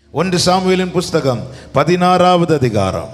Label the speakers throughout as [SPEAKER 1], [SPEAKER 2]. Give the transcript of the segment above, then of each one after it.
[SPEAKER 1] ஒன்று சாமுவேலின் புஸ்தகம் பதினாறாவது அதிகாரம்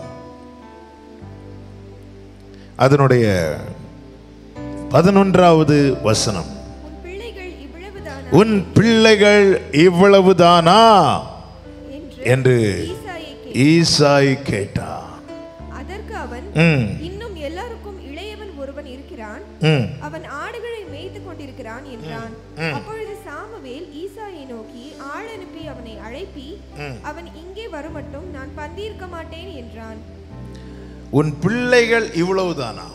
[SPEAKER 1] அதனுடைய பதினொன்றாவது வசனம்
[SPEAKER 2] உன் பிள்ளைகள் இவ்வளவுதானா
[SPEAKER 1] உன் பிள்ளைகள் இவ்வளவுதானா
[SPEAKER 2] என்று
[SPEAKER 1] என்று
[SPEAKER 2] ஈசாயை கேட்டான்.
[SPEAKER 1] ஈசாய் கேட்டான்
[SPEAKER 2] அதற்கு அவன்
[SPEAKER 1] ம்,
[SPEAKER 2] இன்னும் எல்லாருக்கும் இளையவன் ஒருவன் இருக்கிறான்
[SPEAKER 1] ம்.
[SPEAKER 2] அவன் ஆடுகளை மேய்த்து கொண்டிருக்கிறான் என்றான் அப்பொழுது சாமுவேல் ஈசாயை நோக்கி ஆள் அனுப்பி அவனை அழைப்பி அவன் இங்கே வருமட்டும் நான் பந்தியிருக்க மாட்டேன் என்றான்
[SPEAKER 1] உன் பிள்ளைகள் இவ்வளவுதானா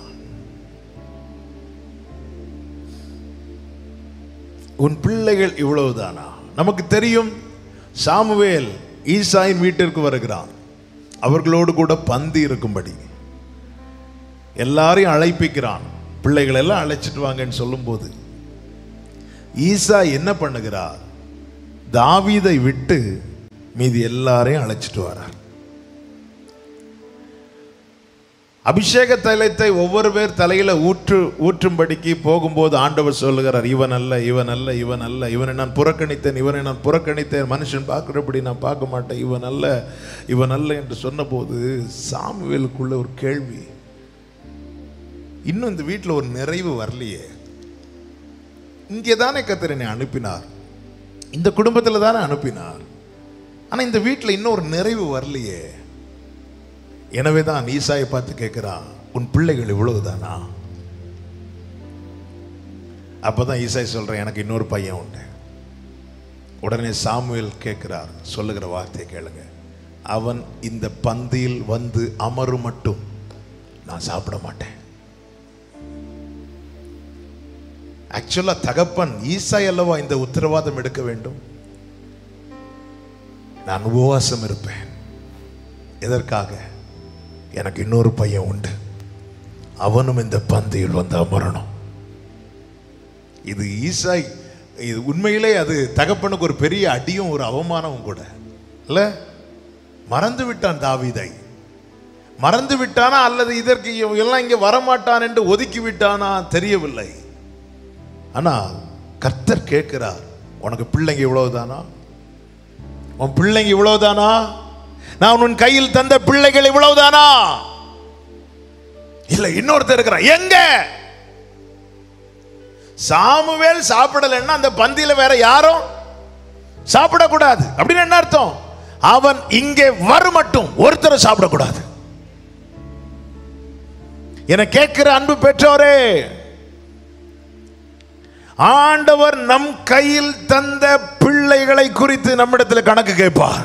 [SPEAKER 1] உன் பிள்ளைகள் இவ்வளவுதானா நமக்கு தெரியும் சாமுவேல் ஈசாயின் வீட்டிற்கு வருகிறான் அவர்களோடு கூட பந்தி இருக்கும்படி எல்லாரையும் அழைப்பிக்கிறான் பிள்ளைகள் எல்லாம் அழைச்சிட்டு வாங்கன்னு சொல்லும்போது ஈசா என்ன பண்ணுகிறார் தாவீதை விட்டு மீதி எல்லாரையும் அழைச்சிட்டு வரார் அபிஷேக தைலத்தை ஒவ்வொரு பேர் தலையில ஊற்று ஊற்றும்படிக்கு போகும்போது ஆண்டவர் சொல்லுகிறார் இவன் அல்ல இவன் அல்ல இவன் அல்ல இவனை நான் புறக்கணித்தேன் இவனை நான் புறக்கணித்தேன் மனுஷன் பார்க்கிறபடி நான் பார்க்க மாட்டேன் இவன் அல்ல இவன் அல்ல என்று சொன்னபோது சாமுவேலுக்குள்ள ஒரு கேள்வி இன்னும் இந்த வீட்டில் ஒரு நிறைவு வரலையே இங்கே தானே கத்தர் என்னை அனுப்பினார் இந்த குடும்பத்தில் தானே அனுப்பினார் ஆனால் இந்த வீட்டில் இன்னும் ஒரு நிறைவு வரலையே எனவே தான் ஈசாயை பார்த்து கேட்கிறான் உன் பிள்ளைகள் இவ்வளவுதானா அப்பதான் ஈசாய் சொல்றேன் எனக்கு இன்னொரு பையன் உண்டு உடனே சாமுவேல் கேட்கிறார் சொல்லுகிற வார்த்தையை கேளுங்க அவன் இந்த பந்தியில் வந்து அமரும் மட்டும் நான் சாப்பிட மாட்டேன் ஆக்சுவலா தகப்பன் ஈசாய் அல்லவா இந்த உத்தரவாதம் எடுக்க வேண்டும் நான் உபவாசம் இருப்பேன் எதற்காக எனக்கு இன்னொரு பையன் உண்டு அவனும் இந்த பந்தியில் வந்து அமரணும் இது ஈசாய் இது உண்மையிலே அது தகப்பனுக்கு ஒரு பெரிய அடியும் ஒரு அவமானமும் கூட இல்ல மறந்து விட்டான் தாவீதை மறந்து விட்டானா அல்லது இதற்கு இவன் எல்லாம் இங்கே வரமாட்டான் என்று ஒதுக்கி விட்டானா தெரியவில்லை ஆனா கர்த்தர் கேட்கிறார் உனக்கு பிள்ளைங்க இவ்வளவுதானா உன் பிள்ளைங்க இவ்வளவுதானா நான் உன் கையில் தந்த பிள்ளைகள் இவ்வளவுதானா இல்ல இன்னொருத்தர் இருக்கிறான் எங்க சாமுவேல் சாப்பிடலைன்னா அந்த பந்தியில வேற யாரும் சாப்பிடக்கூடாது அப்படின்னு என்ன அர்த்தம் அவன் இங்கே வரும் மட்டும் ஒருத்தர் சாப்பிடக்கூடாது என கேட்கிற அன்பு பெற்றோரே ஆண்டவர் நம் கையில் தந்த பிள்ளைகளை குறித்து நம்மிடத்தில் கணக்கு கேட்பார்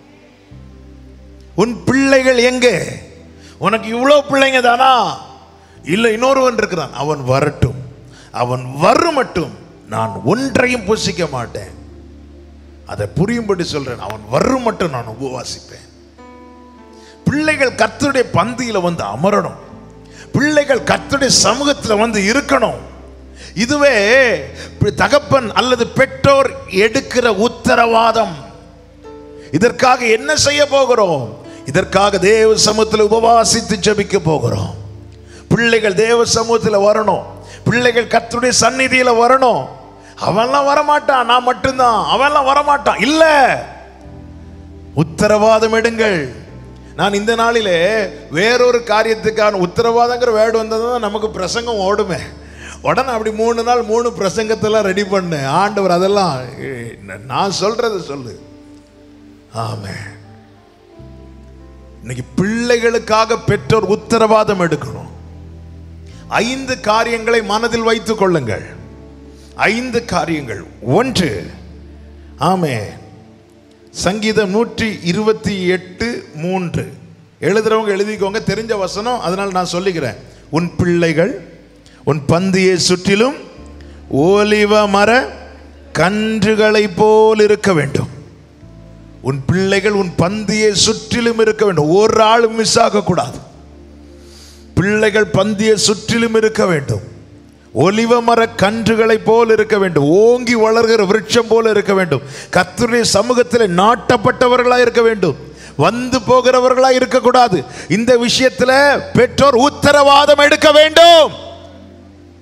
[SPEAKER 1] உன் பிள்ளைகள் எங்கே உனக்கு இவ்வளவு பிள்ளைங்க தானா இல்லை இன்னொருவன் இருக்கிறான் அவன் வரட்டும் அவன் வரும் மட்டும் நான் ஒன்றையும் புசிக்க மாட்டேன் அதை புரியும்படி சொல்றேன் அவன் வரும் மட்டும் நான் உபவாசிப்பேன் பிள்ளைகள் கர்த்தருடைய பந்தியில வந்து அமரணும் பிள்ளைகள் கர்த்தருடைய சமூகத்தில் வந்து இருக்கணும் இதுவே தகப்பன் அல்லது பெற்றோர் எடுக்கிற உத்தரவாதம் இதற்காக என்ன செய்ய போகிறோம் இதற்காக தேவ சமூகத்தில் உபவாசித்து ஜெபிக்க போகிறோம் பிள்ளைகள் தேவ சமூகத்தில் வரணும் பிள்ளைகள் கர்த்தருடைய சந்நிதியில வரணும் அவன்லாம் வரமாட்டான் நான் மட்டும்தான் அவன்லாம் வரமாட்டான் இல்ல உத்தரவாதம் எடுங்கள் நான் இந்த நாளிலே வேறொரு காரியத்துக்கான உத்தரவாதங்கிற வேர்டு வந்ததுதான் நமக்கு பிரசங்கம் ஓடுமே உடனே அப்படி மூணு நாள் மூணு பிரசங்கத்தெல்லாம் ரெடி பண்ணு ஆண்டவர் அதெல்லாம் ஏய், நான் சொல்றது சொல்லு ஆமே இன்னைக்கு பிள்ளைகளுக்காக பெற்றோர் உத்தரவாதம் எடுக்கணும் ஐந்து காரியங்களை மனதில் வைத்துக் கொள்ளுங்கள் ஐந்து காரியங்கள் ஒன்று ஆமே சங்கீதம் நூற்றி இருபத்தி எட்டு மூன்று எழுதுறவங்க எழுதிக்கோங்க தெரிஞ்ச வசனம் அதனால் நான் சொல்லிக்கிறேன் உன் பிள்ளைகள் உன் பந்தியை சுற்றிலும் ஓலிவ மர கன்றுகளைப் போல் இருக்க வேண்டும் உன் பிள்ளைகள் உன் பந்தியை சுற்றிலும் இருக்க வேண்டும் ஒரு ஆளும் மிஸ் ஆகக்கூடாது பிள்ளைகள் பந்தியை சுற்றிலும் இருக்க வேண்டும் ஒலிவ மர கன்றுகளை போல் இருக்க வேண்டும் ஓங்கி வளர்கிற விருட்சம் போல இருக்க வேண்டும் கர்த்தருடைய சமூகத்தில் நாட்டப்பட்டவர்களா இருக்க வேண்டும் வந்து போகிறவர்களா இருக்கக்கூடாது இந்த விஷயத்துல பெற்றோர் உத்தரவாதம் எடுக்க வேண்டும்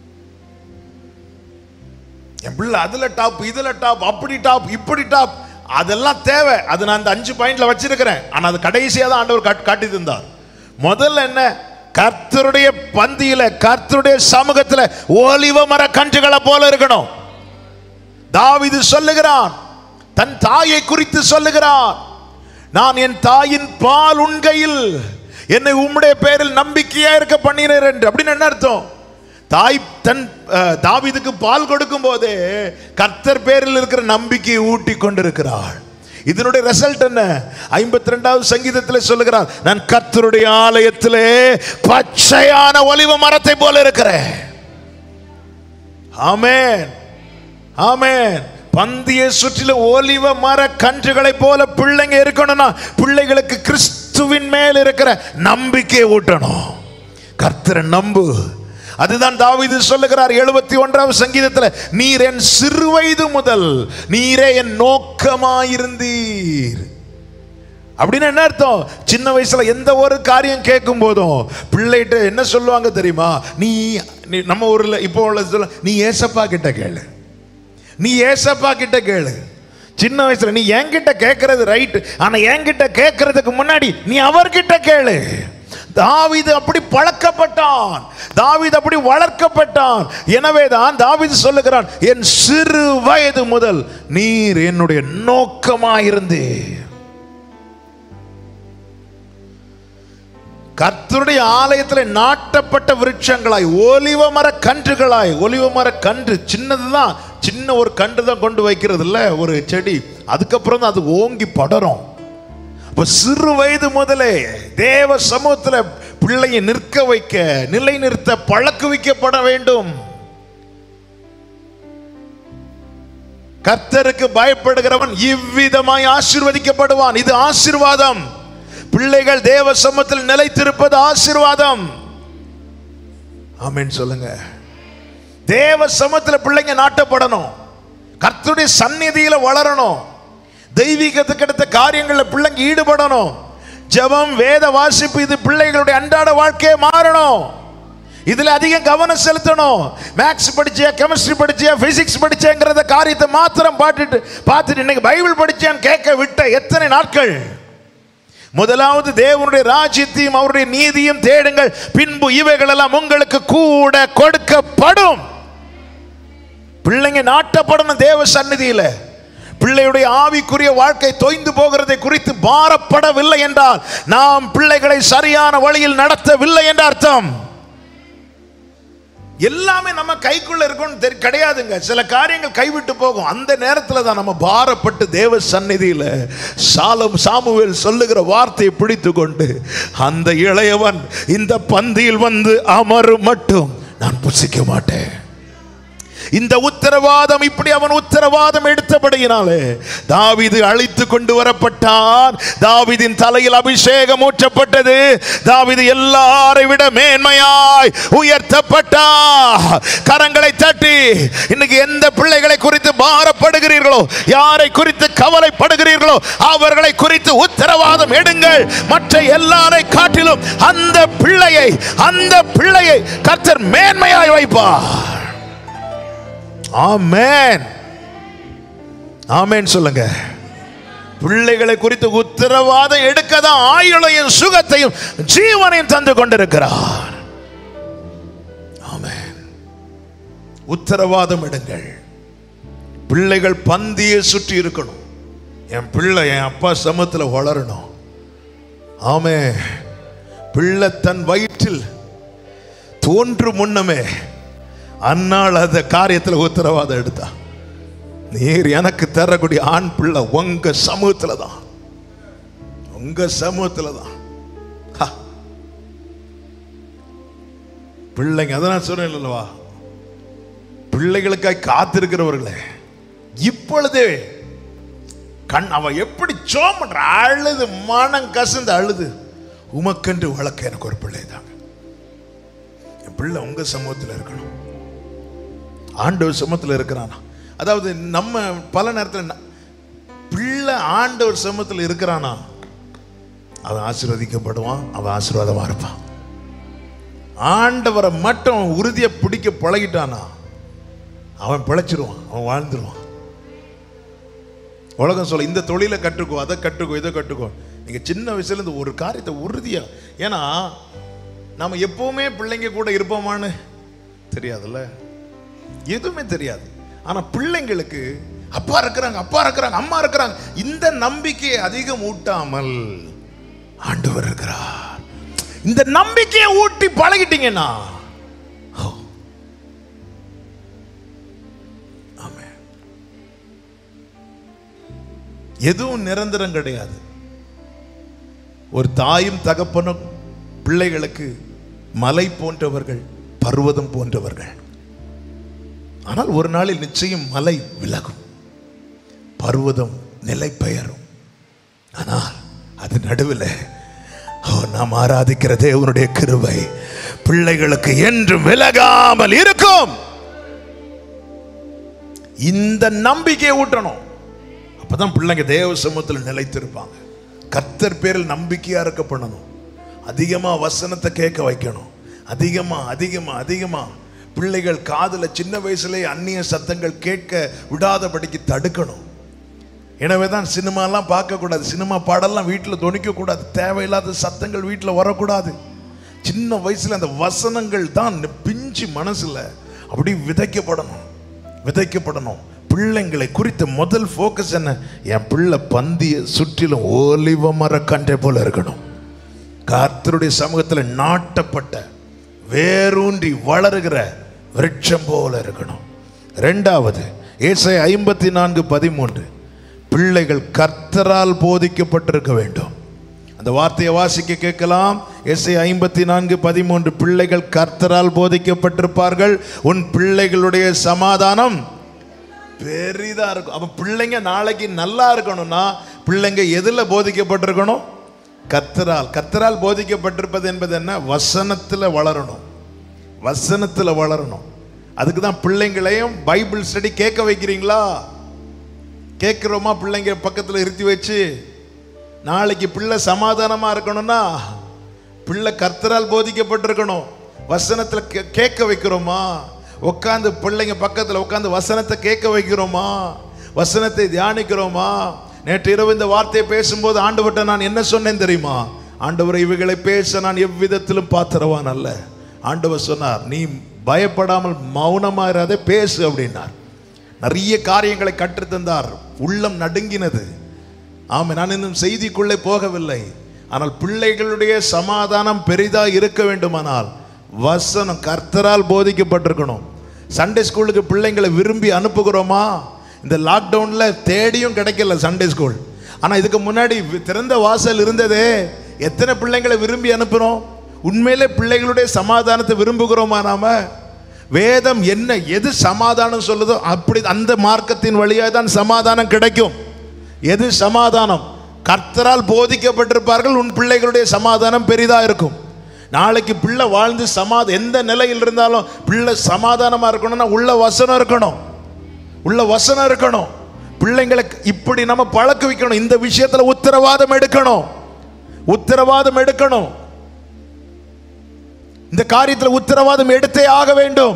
[SPEAKER 1] என் பிள்ளை அதுல டாப் இதுல டாப் அப்படி டாப் இப்படி டாப் அதெல்லாம் தேவை அது நான் அந்த அஞ்சு பாயிண்ட்ல வச்சிருக்கிறேன் ஆனா அது கடைசியா தான் ஆண்டவர் காட்- காட்டி தந்தார் முதல்ல என்ன கர்த்தருடைய பந்தியில கர்த்தருடைய சமூகத்துல ஒலிவ மர கன்றுகளை போல இருக்கணும் தாவீது சொல்லுகிறான் தன் தாயை குறித்து சொல்லுகிறான் நான் என் தாயின் பால் உண்கையில் என்னை உம்முடைய பேரில் நம்பிக்கையா இருக்க பண்ணினேன் என்று அப்படின்னு என்ன அர்த்தம் தாய் தன் அஹ், தாவீதுக்கு பால் கொடுக்கும் போதே கர்த்தர் பேரில் இருக்கிற நம்பிக்கையை ஊட்டி கொண்டிருக்கிறாள் இதனுடைய ரிசல்ட் என்ன ஐம்பத்தி ரெண்டாவது சங்கீதத்தில் சொல்லுகிறார் நான் கர்த்தருடைய ஆலயத்திலே பச்சையான ஒலிவ மரத்தை போல இருக்கிறேன் ஆமென் ஆமென் பந்தியை சுற்றிலும் ஒலிவ மர கன்றுகளை போல பிள்ளைங்க இருக்கணும்னா பிள்ளைகளுக்கு கிறிஸ்துவின் மேல் இருக்கிற நம்பிக்கையை ஊட்டணும் கர்த்தரை நம்பு அதுதான் தாவீது சொல்லுகிறார் எழுபத்தி ஒன்றாவது சங்கீதத்தில் நீர் என் சிறுவயது முதல் நீரே என் நோக்கமாயிருந்தீர் அப்படின்னு என்ன அர்த்தம் சின்ன வயசுல எந்த ஒரு காரியம் கேட்கும் போதும் பிள்ளைகிட்ட என்ன சொல்லுவாங்க தெரியுமா நீ நீ- நம்ம ஊர்ல இப்போ உள்ள சொல்ல நீ ஏசப்பா கிட்ட கேளு நீ ஏசப்பா கிட்ட கேளு சின்ன வயசுல நீ என்கிட்ட கேட்கறது ரைட் ஆனா என்கிட்ட கேட்கறதுக்கு முன்னாடி நீ அவர்கிட்ட கேளு தாவீது அப்படி பழக்கப்பட்டான் தாவீது அப்படி வளர்க்கப்பட்டான் எனவே தான் தாவீது சொல்லுகிறான் என் சிறு வயது முதல் நீர் என்னுடைய நோக்கமாயிருந்தீர் கர்த்தருடைய ஆலயத்தில் நாட்டப்பட்ட விருட்சங்களாய் ஒலிவ மர கன்றுகளாய் ஒலிவ மர கன்று சின்னதுதான் சின்ன ஒரு கன்று தான் கொண்டு வைக்கிறது இல்ல ஒரு செடி அதுக்கப்புறம் தான் அது ஓங்கி படரும் அப்ப சிறு வயது முதலே தேவ சமூகத்துல பிள்ளையை நிற்க வைக்க நிலை நிறுத்த பழக்குவிக்கப்பட வேண்டும் கர்த்தருக்கு பயப்படுகிறவன் இவ்விதமாய் ஆசீர்வதிக்கப்படுவான் இது ஆசீர்வாதம் பிள்ளைகள் தேவ சமூகத்தில் நிலைத்திருப்பது ஆசீர்வாதம் ஆமென் சொல்லுங்க தேவ சமூகத்தில் பிள்ளைங்க நாட்டப்படணும் கர்த்தருடைய சந்நிதியில வளரணும் தெய்வீகத்துக்கு அடுத்த காரியங்கள்ல பிள்ளைங்க ஈடுபடணும் ஜெபம் வேத வாசிப்பு இது பிள்ளைகளுடைய அன்றாட வாழ்க்கையே மாறணும் இதுல அதிகம் கவனம் செலுத்தணும் மேக்ஸ் படிச்சியா கெமிஸ்ட்ரி படிச்சியா பிசிக்ஸ் படிச்சேங்கிறத காரியத்தை மாத்திரம் பாட்டுட்டு பார்த்துட்டு இன்னைக்கு பைபிள் படிச்சேன்னு கேட்க விட்ட எத்தனை நாட்கள் முதலாவது தேவனுடைய ராஜ்யத்தையும் அவருடைய நீதியும் தேடுங்கள் பின்பு இவைகள் எல்லாம் உங்களுக்கு கூட கொடுக்கப்படும் பிள்ளைங்க நாட்டப்படணும் தேவ சந்நிதியில பிள்ளையுடைய ஆவிக்குரிய வாழ்க்கை தொய்ந்து போகிறதை குறித்து பாரப்படவில்லை என்றால் நாம் பிள்ளைகளை சரியான வழியில் நடத்தவில்லை என்ற அர்த்தம் எல்லாமே நம்ம கைக்குள்ள இருக்கும்னு தெரி கிடையாதுங்க சில காரியங்கள் கைவிட்டு போகும் அந்த நேரத்தில் தான் நம்ம பாரப்பட்டு தேவ சந்நிதியில சாலம் சாமுவேல் சொல்லுகிற வார்த்தையை பிடித்து கொண்டு அந்த இளையவன் இந்த பந்தியில் வந்து அமரும் மட்டும் நான் புசிக்க மாட்டேன் இந்த உத்தரவாதம் இப்படி அவன் உத்தரவாதம் எடுத்தபடியினாலே தாவீது அழைத்து கொண்டு வரப்பட்டான் தாவீதின் தலையில் அபிஷேகம் ஊற்றப்பட்டது தாவீது எல்லாரை விட மேன்மையாய் உயர்த்தப்பட்டா கரங்களை தட்டி இன்னைக்கு எந்த பிள்ளைகளை குறித்து பாரப்படுகிறீர்களோ யாரை குறித்து கவலைப்படுகிறீர்களோ அவர்களை குறித்து உத்தரவாதம் எடுங்கள் மற்ற எல்லாரை காட்டிலும் அந்த பிள்ளையை அந்த பிள்ளையை கர்த்தர் மேன்மையாய் வைப்பார் ஆமென் ஆமென் சொல்லுங்க பிள்ளைகளை குறித்து உத்தரவாதம் எடுக்க தான் ஆயுளையும் சுகத்தையும் ஜீவனையும் தந்து கொண்டிருக்கிறார் ஆமென் உத்தரவாதம் எடுங்கள் பிள்ளைகள் பந்தியை சுற்றி இருக்கணும் என் பிள்ளை என் அப்பா சமத்துல வளரணும் ஆமே பிள்ளை தன் வயிற்றில் தோன்று முன்னமே அந்நாள் அந்த காரியத்தில் உத்தரவாதம் எடுத்தா நீர் எனக்கு தரக்கூடிய ஆண் பிள்ளை உங்க சமூகத்துல தான் உங்க சமூகத்துல தான் ஹா. பிள்ளைங்க அதான் நான் சொன்னேன் இல்லவா பிள்ளைகளுக்காய் காத்திருக்கிறவர்களே இப்பொழுதே கண் அவ எப்படி சோம் பண்ற அழுது மனம் கசந்து அழுது உமக்கென்று வழக்க எனக்கு ஒரு பிள்ளை தாங்க என் பிள்ளை உங்க சமூகத்தில் இருக்கணும் ஆண்டவர் சமூகத்தில் இருக்கிறானா அதாவது நம்ம பல நேரத்தில் ந- பிள்ளை ஆண்டவர் சமூகத்தில் இருக்கிறானா அவன் ஆசீர்வதிக்கப்படுவான் அவன் ஆசீர்வாதமா இருப்பான் ஆண்டவரை மட்டும் உறுதியை பிடிக்க பழகிட்டானா அவன் பிழைச்சிருவான் அவன் வாழ்ந்துருவான் உலகம் சொல்ல இந்த தொழிலை கற்றுக்கோ அதை கற்றுக்கோ இதை கற்றுக்கோ நீங்க சின்ன வயசுல இருந்து ஒரு காரியத்தை உறுதியா ஏன்னா நாம எப்பவுமே பிள்ளைங்க கூட இருப்போமான்னு தெரியாதுல்ல எதுவுமே தெரியாது ஆனா பிள்ளைங்களுக்கு அப்பா இருக்கிறாங்க அப்பா இருக்கிறாங்க அம்மா இருக்கிறாங்க இந்த நம்பிக்கையை அதிகம் ஊட்டாமல் ஆண்டவர் இருக்கிறார் இந்த நம்பிக்கையை ஊட்டி பழகிட்டீங்கன்னா ஓ. ஆமென். எதுவும் நிரந்தரம் கிடையாது ஒரு தாயும் தகப்பனும் பிள்ளைகளுக்கு மலை போன்றவர்கள் பர்வதம் போன்றவர்கள் ஆனால் ஒரு நாளில் நிச்சயம் மலை விலகும் பர்வதம் நிலை பெயரும் ஆனால் அது நடுவில் ஓ நாம் ஆராதிக்கிற தேவனுடைய கிருபை பிள்ளைகளுக்கு என்றும் விலகாமல் இருக்கும் இந்த நம்பிக்கையை ஊட்டணும் அப்பதான் பிள்ளைங்க தேவ சமூகத்தில் நிலைத்திருப்பாங்க கர்த்தர் பேரில் நம்பிக்கையா இருக்க பண்ணணும் அதிகமா வசனத்தை கேட்க வைக்கணும் அதிகமா அதிகமா அதிகமா பிள்ளைகள் காதுல சின்ன வயசுலயே அந்நிய சத்தங்கள் கேட்க விடாதபடிக்கு தடுக்கணும் எனவே தான் சினிமாலாம் பார்க்கக்கூடாது சினிமா பாடலாம் வீட்டில் தொனிக்கக்கூடாது தேவையில்லாத சத்தங்கள் வீட்டில் வரக்கூடாது சின்ன வயசுல அந்த வசனங்கள் தான் பிஞ்சு மனசுல அப்படி விதைக்கப்படணும் விதைக்கப்படணும் பிள்ளைங்களை குறித்த முதல் ஃபோக்கஸ் என்ன என் பிள்ளை பந்திய சுற்றிலும் ஓலிவ மரக்கன்றை போல இருக்கணும் கர்த்தருடைய சமூகத்தில் நாட்டப்பட்ட வேரூன்றி வளருகிற விருட்சம் போல இருக்கணும் ரெண்டாவது ஏசை ஐம்பத்தி நான்கு பதிமூன்று பிள்ளைகள் கர்த்தரால் போதிக்கப்பட்டிருக்க வேண்டும் அந்த வார்த்தையை வாசிக்க கேட்கலாம் எஸ்ஐ ஐம்பத்தி நான்கு பதிமூன்று பிள்ளைகள் கர்த்தரால் போதிக்கப்பட்டிருப்பார்கள் உன் பிள்ளைகளுடைய சமாதானம் பெரிதா இருக்கும் அப்ப பிள்ளைங்க நாளைக்கு நல்லா இருக்கணும்னா பிள்ளைங்க எதுல போதிக்கப்பட்டிருக்கணும் கர்த்தரால் கர்த்தரால் போதிக்கப்பட்டிருப்பது என்பது என்ன வசனத்துல வளரணும் வசனத்துல வளரணும் அதுக்கு தான் பிள்ளைங்களையும் பைபிள் ஸ்டடி கேட்க வைக்கிறீங்களா கேட்குறோமா பிள்ளைங்க பக்கத்தில் இருத்தி வச்சு நாளைக்கு பிள்ளை சமாதானமா இருக்கணும்னா பிள்ளை கர்த்தரால் போதிக்கப்பட்டிருக்கணும் வசனத்தில் கே- கேட்க வைக்கிறோமா உட்காந்து பிள்ளைங்க பக்கத்தில் உட்காந்து வசனத்தை கேட்க வைக்கிறோமா வசனத்தை தியானிக்கிறோமா நேற்று இரவு இந்த வார்த்தையை பேசும்போது ஆண்டவர்கிட்ட நான் என்ன சொன்னேன் தெரியுமா ஆண்டவர் இவைகளை பேச நான் எவ்விதத்திலும் பாத்திரவான் அல்ல ஆண்டவர் சொன்னார் நீ பயப்படாமல் மௌனமா இராதே பேசு அப்படின்னார் நிறைய காரியங்களை கற்றுத்தந்தார் உள்ளம் நடுங்கினது ஆமாம் நான் இன்னும் செய்திக்குள்ளே போகவில்லை ஆனால் பிள்ளைகளுடைய சமாதானம் பெரிதா இருக்க வேண்டுமானால் வசனம் கர்த்தரால் போதிக்கப்பட்டிருக்கணும் சண்டே ஸ்கூலுக்கு பிள்ளைங்களை விரும்பி அனுப்புகிறோமா இந்த லாக்டவுன்ல தேடியும் கிடைக்கல சண்டே ஸ்கூல் ஆனா இதுக்கு முன்னாடி வி- திறந்த வாசல் இருந்ததே எத்தனை பிள்ளைங்களை விரும்பி அனுப்புறோம் உண்மையிலே பிள்ளைகளுடைய சமாதானத்தை விரும்புகிறோமா நாம வேதம் என்ன எது சமாதானம் சொல்லுதோ அப்படி அந்த மார்க்கத்தின் வழியாக தான் சமாதானம் கிடைக்கும் எது சமாதானம் கர்த்தரால் போதிக்கப்பட்டிருப்பார்கள் உன் பிள்ளைகளுடைய சமாதானம் பெரிதா இருக்கும் நாளைக்கு பிள்ளை வாழ்ந்து சமாத எந்த நிலையில் இருந்தாலும் பிள்ளை சமாதானமா இருக்கணும்னா உள்ள வசனம் இருக்கணும் உள்ள வசனம் இருக்கணும் பிள்ளைங்களுக்கு இப்படி நம்ம பழக்க வைக்கணும் இந்த விஷயத்துல உத்தரவாதம் எடுக்கணும் உத்தரவாதம் எடுக்கணும் இந்த காரியத்தில் உத்தரவாதம் எடுத்தே ஆக வேண்டும்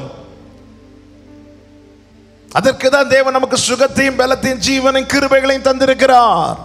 [SPEAKER 1] அதற்கு தான் தேவன் நமக்கு சுகத்தையும் பலத்தையும் ஜீவனையும் கிருபைகளையும் தந்திருக்கிறார்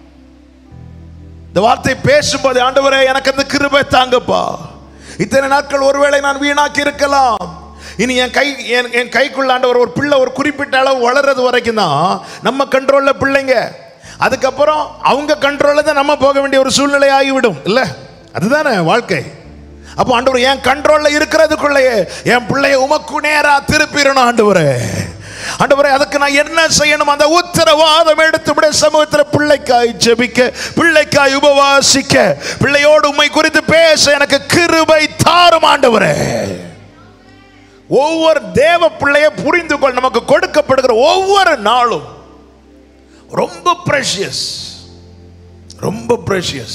[SPEAKER 1] இந்த வார்த்தை பேசும்போது ஆண்டவரே எனக்கு அந்த கிருபை தாங்கப்பா இத்தனை நாட்கள் ஒருவேளை நான் வீணாக்கி இருக்கலாம் இனி என் கை என் என் கைக்குள்ள ஆண்டவர் ஒரு பிள்ளை ஒரு குறிப்பிட்ட அளவு வளர்றது வரைக்கும் தான் நம்ம கண்ட்ரோல்ல பிள்ளைங்க அதுக்கப்புறம் அவங்க கண்ட்ரோல்ல தான் நம்ம போக வேண்டிய ஒரு சூழ்நிலை ஆகிவிடும் இல்ல அதுதானே வாழ்க்கை அப்போ ஆண்டவர் என் கண்ட்ரோல்ல இருக்கிறதுக்குள்ளேயே என் பிள்ளைய உமக்கு நேரா திருப்பிடணும் ஆண்டவரே ஆண்டவரே அதுக்கு நான் என்ன செய்யணும் அந்த உத்தரவாதம் எடுத்து விட சமூகத்தில் பிள்ளைக்காய் ஜெபிக்க பிள்ளைக்காய் உபவாசிக்க பிள்ளையோடு உண்மை குறித்து பேச எனக்கு கிருபை தாரும் ஆண்டவரே ஒவ்வொரு தேவ பிள்ளைய புரிந்து கொள் நமக்கு கொடுக்கப்படுகிற ஒவ்வொரு நாளும் ரொம்ப ப்ரெஷியஸ் ரொம்ப ப்ரெஷியஸ்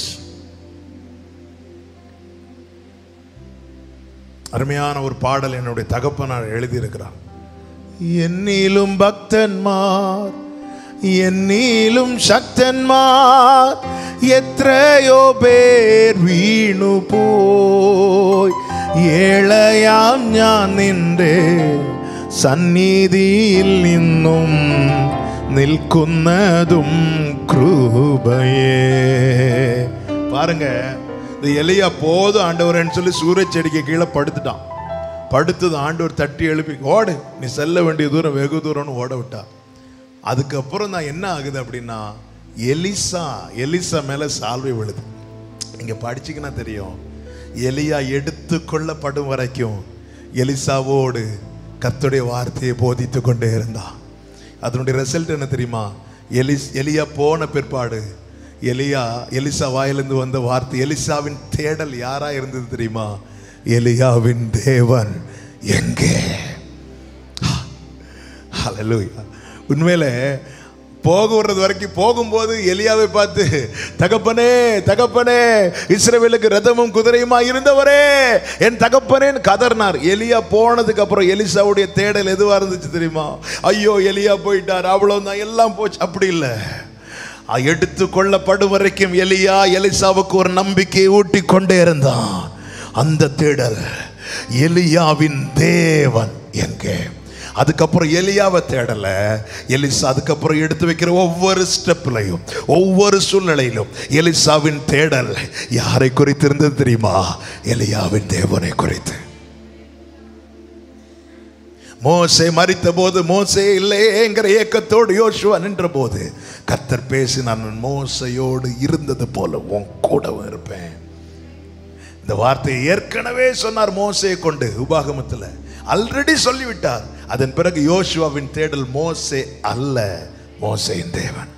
[SPEAKER 1] அருமையான ஒரு பாடல் என்னுடைய தகப்பனார் எழுதியிருக்கிறார் என்னிலும் பக்தன்மார் என்னிலும் சக்தன்மார் எത്രയോ പേർ വീണു പോയി ഏളയാം ഞാൻ നിന്റെ സന്നിധിയിൽ നിന്നും നിൽക്കുന്നതും കൃപയേ பாருங்க இந்த எலியா போதும் ஆண்டவரேன்னு சொல்லி சூரிய செடிக்கு கீழே படுத்துட்டான் படுத்தது ஆண்டவர் தட்டி எழுப்பி ஓடு நீ செல்ல வேண்டிய தூரம் வெகு தூரம்னு ஓட விட்டா அதுக்கப்புறம் தான் என்ன ஆகுது அப்படின்னா எலிசா எலிசா மேல சால்வை விழுது இங்க படிச்சீங்கன்னா தெரியும் எலியா எடுத்து கொள்ளப்படும் வரைக்கும் எலிசாவோடு கர்த்தருடைய வார்த்தையை போதித்து கொண்டே இருந்தான் அதனுடைய ரிசல்ட் என்ன தெரியுமா எலிஸ் எலியா போன பிற்பாடு எலியா எலிசா வாயிலிருந்து வந்த வார்த்தை எலிசாவின் தேடல் யாரா இருந்தது தெரியுமா எலியாவின் தேவன் எங்கே ஹalleluya உண்மையில போக விடுறது வரைக்கும் போகும்போது எலியாவை பார்த்து தகப்பனே தகப்பனே இஸ்ரவேலுக்கு ரதமும் குதிரையுமா இருந்தவரே என் தகப்பனேன்னு கதறினார் எலியா போனதுக்கு அப்புறம் எலிசாவுடைய தேடல் எதுவா இருந்துச்சு தெரியுமா ஐயோ எலியா போயிட்டார் அவ்வளவுதான் எல்லாம் போச்சு அப்படி இல்லை எடுத்து கொள்ளப்படும் வரைக்கும் எலியா எலிசாவுக்கு ஒரு நம்பிக்கையை ஊட்டி கொண்டே இருந்தான் அந்த தேடல் எலியாவின் தேவன் எங்கே அதுக்கப்புறம் எலியாவை தேடல எலிசா அதுக்கப்புறம் எடுத்து வைக்கிற ஒவ்வொரு ஸ்டெப்லையும் ஒவ்வொரு சூழ்நிலையிலும் எலிசாவின் தேடல் யாரை குறித்து இருந்தது தெரியுமா எலியாவின் தேவனை குறித்து மோசே மறித்த போது மோசே இல்லையேங்கிற ஏக்கத்தோடு யோசுவா நின்ற போது கர்த்தர் பேசி நான் மோசையோடு இருந்தது போல உன் கூடவும் இருப்பேன் இந்த வார்த்தையை ஏற்கனவே சொன்னார் மோசையை கொண்டு உபாகமத்தில் ஆல்ரெடி சொல்லிவிட்டார் அதன் பிறகு யோசுவாவின் தேடல் மோசே அல்ல மோசையின் தேவன்